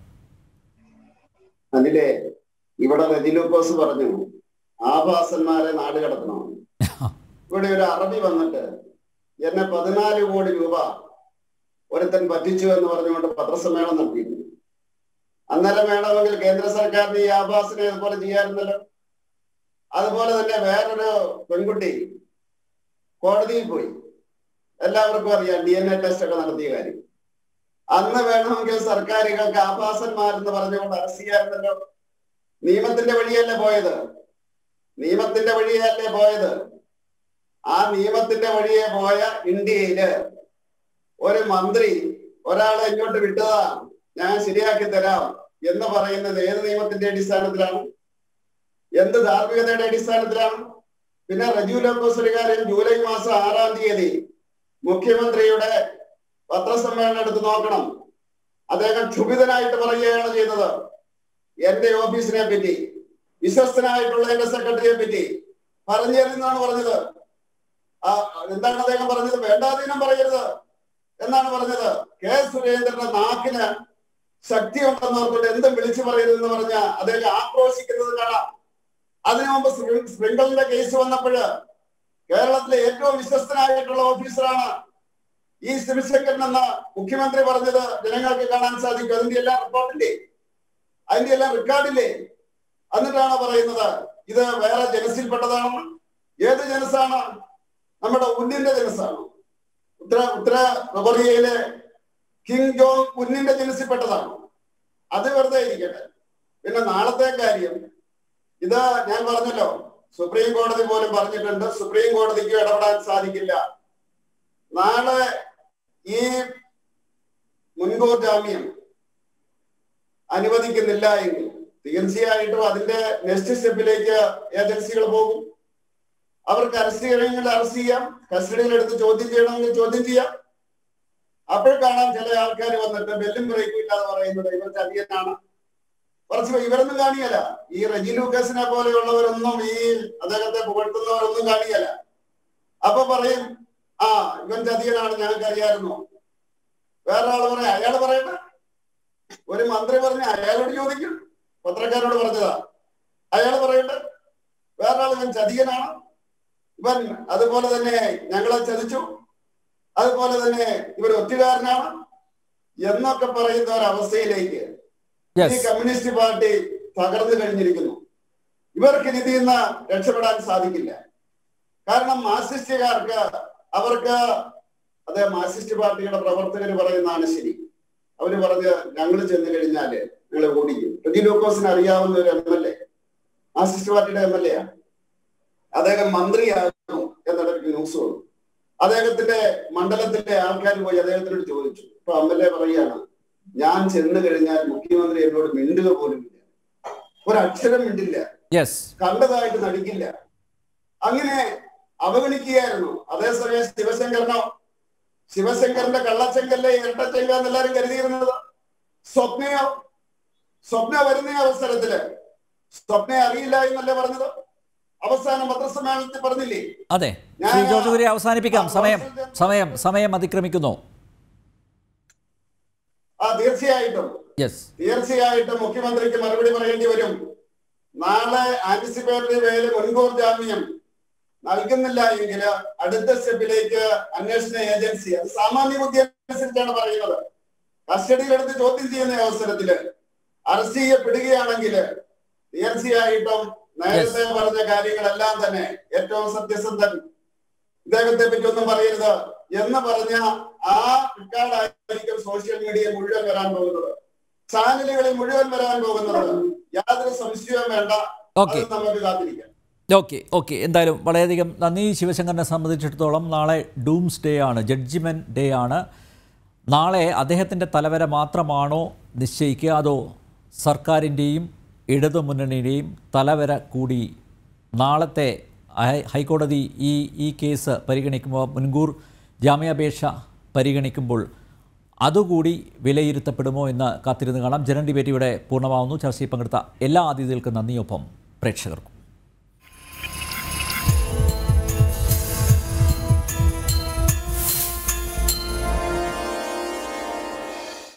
അതിലെ ഇവിടെ റെജിലൂക്കോസ് പറഞ്ഞു ആഭാസന്മാരെ നാട് കടത്തണമെന്ന് ഇവിടെ ഒരു അറബി വന്നിട്ട് എന്നെ പതിനാല് കോടി രൂപ ഒരുത്തൻ പറ്റിച്ചു എന്ന് പറഞ്ഞുകൊണ്ട് പത്രസമ്മേളനം നടത്തിയിരുന്നു അന്നേരം വേണമെങ്കിൽ കേന്ദ്ര സർക്കാരിന് ഈ ആഭാസിനെ അതുപോലെ ചെയ്യാറുണ്ടല്ലോ അതുപോലെ തന്നെ വേറൊരു പെൺകുട്ടി കോടതിയിൽ പോയി എല്ലാവർക്കും അറിയാം ഡി എൻ എ ടെസ്റ്റ് ഒക്കെ നടത്തിയ കാര്യം അന്ന് വേണമെങ്കിൽ സർക്കാരുകൾക്ക് ആഭാസന്മാരെന്ന് പറഞ്ഞുകൊണ്ട് അറസ്റ്റ് ചെയ്യാറുണ്ടല്ലോ നിയമത്തിന്റെ വഴിയല്ലേ പോയത് നിയമത്തിന്റെ വഴിയല്ലേ പോയത് ആ നിയമത്തിന്റെ വഴിയെ പോയ ഇന്ത്യയില് ഒരു മന്ത്രി ഒരാളെ ഇങ്ങോട്ട് വിട്ടതാ ഞാൻ ശരിയാക്കി തരാം എന്ന് പറയുന്നത് ഏത് നിയമത്തിന്റെ അടിസ്ഥാനത്തിലാണ് എന്ത് ധാർമ്മികതയുടെ അടിസ്ഥാനത്തിലാണ് പിന്നെ റജു ലോക്കോസ് ഒരു കാര്യം ജൂലൈ മാസം ആറാം തീയതി മുഖ്യമന്ത്രിയുടെ പത്രസമ്മേളനം എടുത്ത് നോക്കണം അദ്ദേഹം ക്ഷുഭിതനായിട്ട് പറയുകയാണ് ചെയ്തത് എന്റെ ഓഫീസിനെ പറ്റി വിശ്വസ്തനായിട്ടുള്ള എന്റെ സെക്രട്ടറിയെ പറ്റി പറഞ്ഞിരുന്നാണ് പറഞ്ഞത് ആ എന്താണ് അദ്ദേഹം പറഞ്ഞത് വേണ്ടാധീനം പറയരുത് എന്നാണ് പറഞ്ഞത് കെ സുരേന്ദ്രന്റെ നാക്കിന് ശക്തി ഉണ്ടെന്ന് ഓർത്തിട്ട് എന്തും വിളിച്ചു പറയരുതെന്ന് പറഞ്ഞ അദ്ദേഹം ആക്രോശിക്കുന്നത് കാണാം അതിനു മുമ്പ് സ്പ്രിং- സ്പ്രിംഗിളിന്റെ കേസ് വന്നപ്പോഴ് കേരളത്തിലെ ഏറ്റവും വിശ്വസ്തനായിട്ടുള്ള ഓഫീസറാണ് ഈ ശിവശങ്കരൻ എന്ന മുഖ്യമന്ത്രി പറഞ്ഞത് ജനങ്ങൾക്ക് കാണാൻ സാധിക്കും അതിന്റെ എല്ലാം റിപ്പോർട്ടില്ലേ അതിന്റെ എല്ലാം റെക്കോർഡില്ലേ എന്നിട്ടാണ് പറയുന്നത് ഇത് വേറെ ജനസിൽപ്പെട്ടതാണെന്ന് ഏത് ജനസാണ് നമ്മുടെ ഉന്നിന്റെ ജനസാണ് ഉത്തര ഉത്തര കൊറിയയിലെ കിങ് ജോങ് ഉന്നിന്റെ ജനസിൽപ്പെട്ടതാണ് അത് വെറുതെ ഇരിക്കട്ടെ പിന്നെ നാളത്തെ കാര്യം ഇത് ഞാൻ പറഞ്ഞല്ലോ സുപ്രീം കോടതി പോലും പറഞ്ഞിട്ടുണ്ട് സുപ്രീം കോടതിക്ക് ഇടപെടാൻ സാധിക്കില്ല നാളെ ഈ മുൻകൂർ ജാമ്യം അനുവദിക്കുന്നില്ല എങ്കിൽ തീർച്ചയായിട്ടും അതിന്റെ നെക്സ്റ്റ് സ്റ്റെപ്പിലേക്ക് ഏജൻസികൾ പോകും അവർക്ക് അറസ്റ്റ് ചെയ്യണമെങ്കിൽ അറസ്റ്റ് ചെയ്യാം കസ്റ്റഡിയിൽ എടുത്ത് ചോദ്യം ചെയ്യണമെങ്കിൽ ചോദ്യം ചെയ്യാം അപ്പോൾ കാണാം ചില ആൾക്കാർ വന്നിട്ട് ബെല്ലും ബ്രേക്കും ഇല്ലാതെ പറയുന്നത് ഇവർ ചതിയനാണ് കുറച്ച് ഇവരൊന്നും കാണിയല്ല ഈ റെജി ലൂക്കസിനെ പോലെയുള്ളവരൊന്നും ഈ അദ്ദേഹത്തെ പുകഴ്ത്തുന്നവരൊന്നും കാണിയല്ല അപ്പൊ പറയും ആ ഇവൻ ചതിയനാണ് ഞങ്ങൾക്ക് അറിയാമായിരുന്നു വേറെ ആള് പറയാം അയാൾ പറയട്ടെ ഒരു മന്ത്രി പറഞ്ഞ അയാളോട് ചോദിക്കും പത്രക്കാരോട് പറഞ്ഞതാ അയാൾ പറയട്ടെ വേറെ ആൾ ഇവൻ ചതിയനാണ് ഇവൻ അതുപോലെ തന്നെ ഞങ്ങളെ ചതിച്ചു അതുപോലെ തന്നെ ഇവർ ഒറ്റുകാരനാണ് എന്നൊക്കെ പറയുന്ന ഒരവസ്ഥയിലേക്ക് ഈ യെസ് കമ്മ്യൂണിസ്റ്റ് പാർട്ടി തകർന്നു കഴിഞ്ഞിരിക്കുന്നു ഇവർക്ക് ഇതിൽ നിന്ന് രക്ഷപ്പെടാൻ സാധിക്കില്ല കാരണം മാർസിസ്റ്റുകാർക്ക് അവർക്ക് അതെ മാർസിസ്റ്റ് പാർട്ടിയുടെ പ്രവർത്തകർ പറയുന്നതാണ് ശരി അവര് പറഞ്ഞ് ഞങ്ങൾ ചെന്ന് കഴിഞ്ഞാല് ഞങ്ങളെ ഓടിക്കും റെജി ലൂക്കോസിന് അറിയാവുന്ന ഒരു എം എൽ എ മാർസിസ്റ്റ് പാർട്ടിയുടെ എം എൽ എ അദ്ദേഹം മന്ത്രിയാകും എന്നിടയ്ക്ക് ന്യൂസ് വന്നു അദ്ദേഹത്തിന്റെ മണ്ഡലത്തിലെ ആൾക്കാർ പോയി അദ്ദേഹത്തിനോട് ചോദിച്ചു ഇപ്പൊ എം എൽ എ പറയാണ് ഞാൻ ചെന്ന് കഴിഞ്ഞാൽ മുഖ്യമന്ത്രി എന്നോട് മിണ്ടുക പോലും ഇല്ല ഒരക്ഷരം മിണ്ടില്ല യെസ് കണ്ടതായിട്ട് നടിക്കില്ല അങ്ങനെ അവഗണിക്കുകയായിരുന്നു അതേസമയം ശിവശങ്കരനോ ശിവശങ്കരന്റെ കള്ളച്ചെങ്കല്ലേ ഇരട്ടച്ചെങ്ക എന്നെല്ലാരും കരുതിയിരുന്നത് സ്വപ്നയോ സ്വപ്ന വരുന്ന അവസരത്തില് സ്വപ്നയെ അറിയില്ല എന്നല്ലേ പറഞ്ഞത് അവസാനം പത്രസമ്മേളനത്തിൽ പറഞ്ഞില്ലേ അതെ ശ്രീ ജോർജ് കുര്യൻ അവസാനിപ്പിക്കാം സമയം സമയം സമയം അതിക്രമിക്കുന്നു ആ തീർച്ചയായിട്ടും യെസ് തീർച്ചയായിട്ടും മുഖ്യമന്ത്രിക്ക് മറുപടി പറയേണ്ടി വരും നാളെ ആന്റിസിപ്പേറ്ററി വേല് മുൻകൂർ ജാമ്യം നൽകുന്നില്ല എങ്കിൽ അടുത്ത സ്റ്റെപ്പിലേക്ക് അന്വേഷണ ഏജൻസി അത് സാമാന്യ ബുദ്ധി അനുസരിച്ചാണ് പറയുന്നത് കസ്റ്റഡിയിലെടുത്ത് ചോദ്യം ചെയ്യുന്ന അവസരത്തില് അറസ്റ്റ് ചെയ്യപ്പെടുകയാണെങ്കിൽ തീർച്ചയായിട്ടും നേരത്തെ പറഞ്ഞ കാര്യങ്ങളെല്ലാം തന്നെ ഏറ്റവും സത്യസന്ധൻ ഇദ്ദേഹത്തെ പറ്റി ഒന്നും പറയരുത് എന്ന് പറഞ്ഞ ആ റെക്കോർഡായിരിക്കും സോഷ്യൽ മീഡിയയിൽ മുഴുവൻ വരാൻ പോകുന്നത് ചാനലുകളിൽ മുഴുവൻ വരാൻ പോകുന്നത് യാതൊരു സംശയവും വേണ്ട Okay. അത് നമുക്ക് കാത്തിരിക്കാം ഓക്കെ ഓക്കെ എന്തായാലും വളരെയധികം നന്ദി ശിവശങ്കരനെ സംബന്ധിച്ചിടത്തോളം നാളെ ഡൂംസ് ഡേ ആണ് ജഡ്ജിമെൻറ്റ് ഡേ ആണ് നാളെ അദ്ദേഹത്തിൻ്റെ തലവര മാത്രമാണോ നിശ്ചയിക്കുക അതോ സർക്കാരിൻ്റെയും ഇടതുമുന്നണിയുടെയും തലവര കൂടി നാളത്തെ ഹൈ- ഹൈക്കോടതി ഈ ഈ കേസ് പരിഗണിക്കുമ്പോൾ മുൻകൂർ ജാമ്യാപേക്ഷ പരിഗണിക്കുമ്പോൾ അതുകൂടി വിലയിരുത്തപ്പെടുമോ എന്ന് കാത്തിരുന്ന് കാണാം ജനൻ ഡിബേറ്റ് ഇവിടെ പൂർണ്ണമാവുന്നു ചർച്ചയിൽ പങ്കെടുത്ത എല്ലാ അതിഥികൾക്കും നന്ദിയൊപ്പം പ്രേക്ഷകർക്കും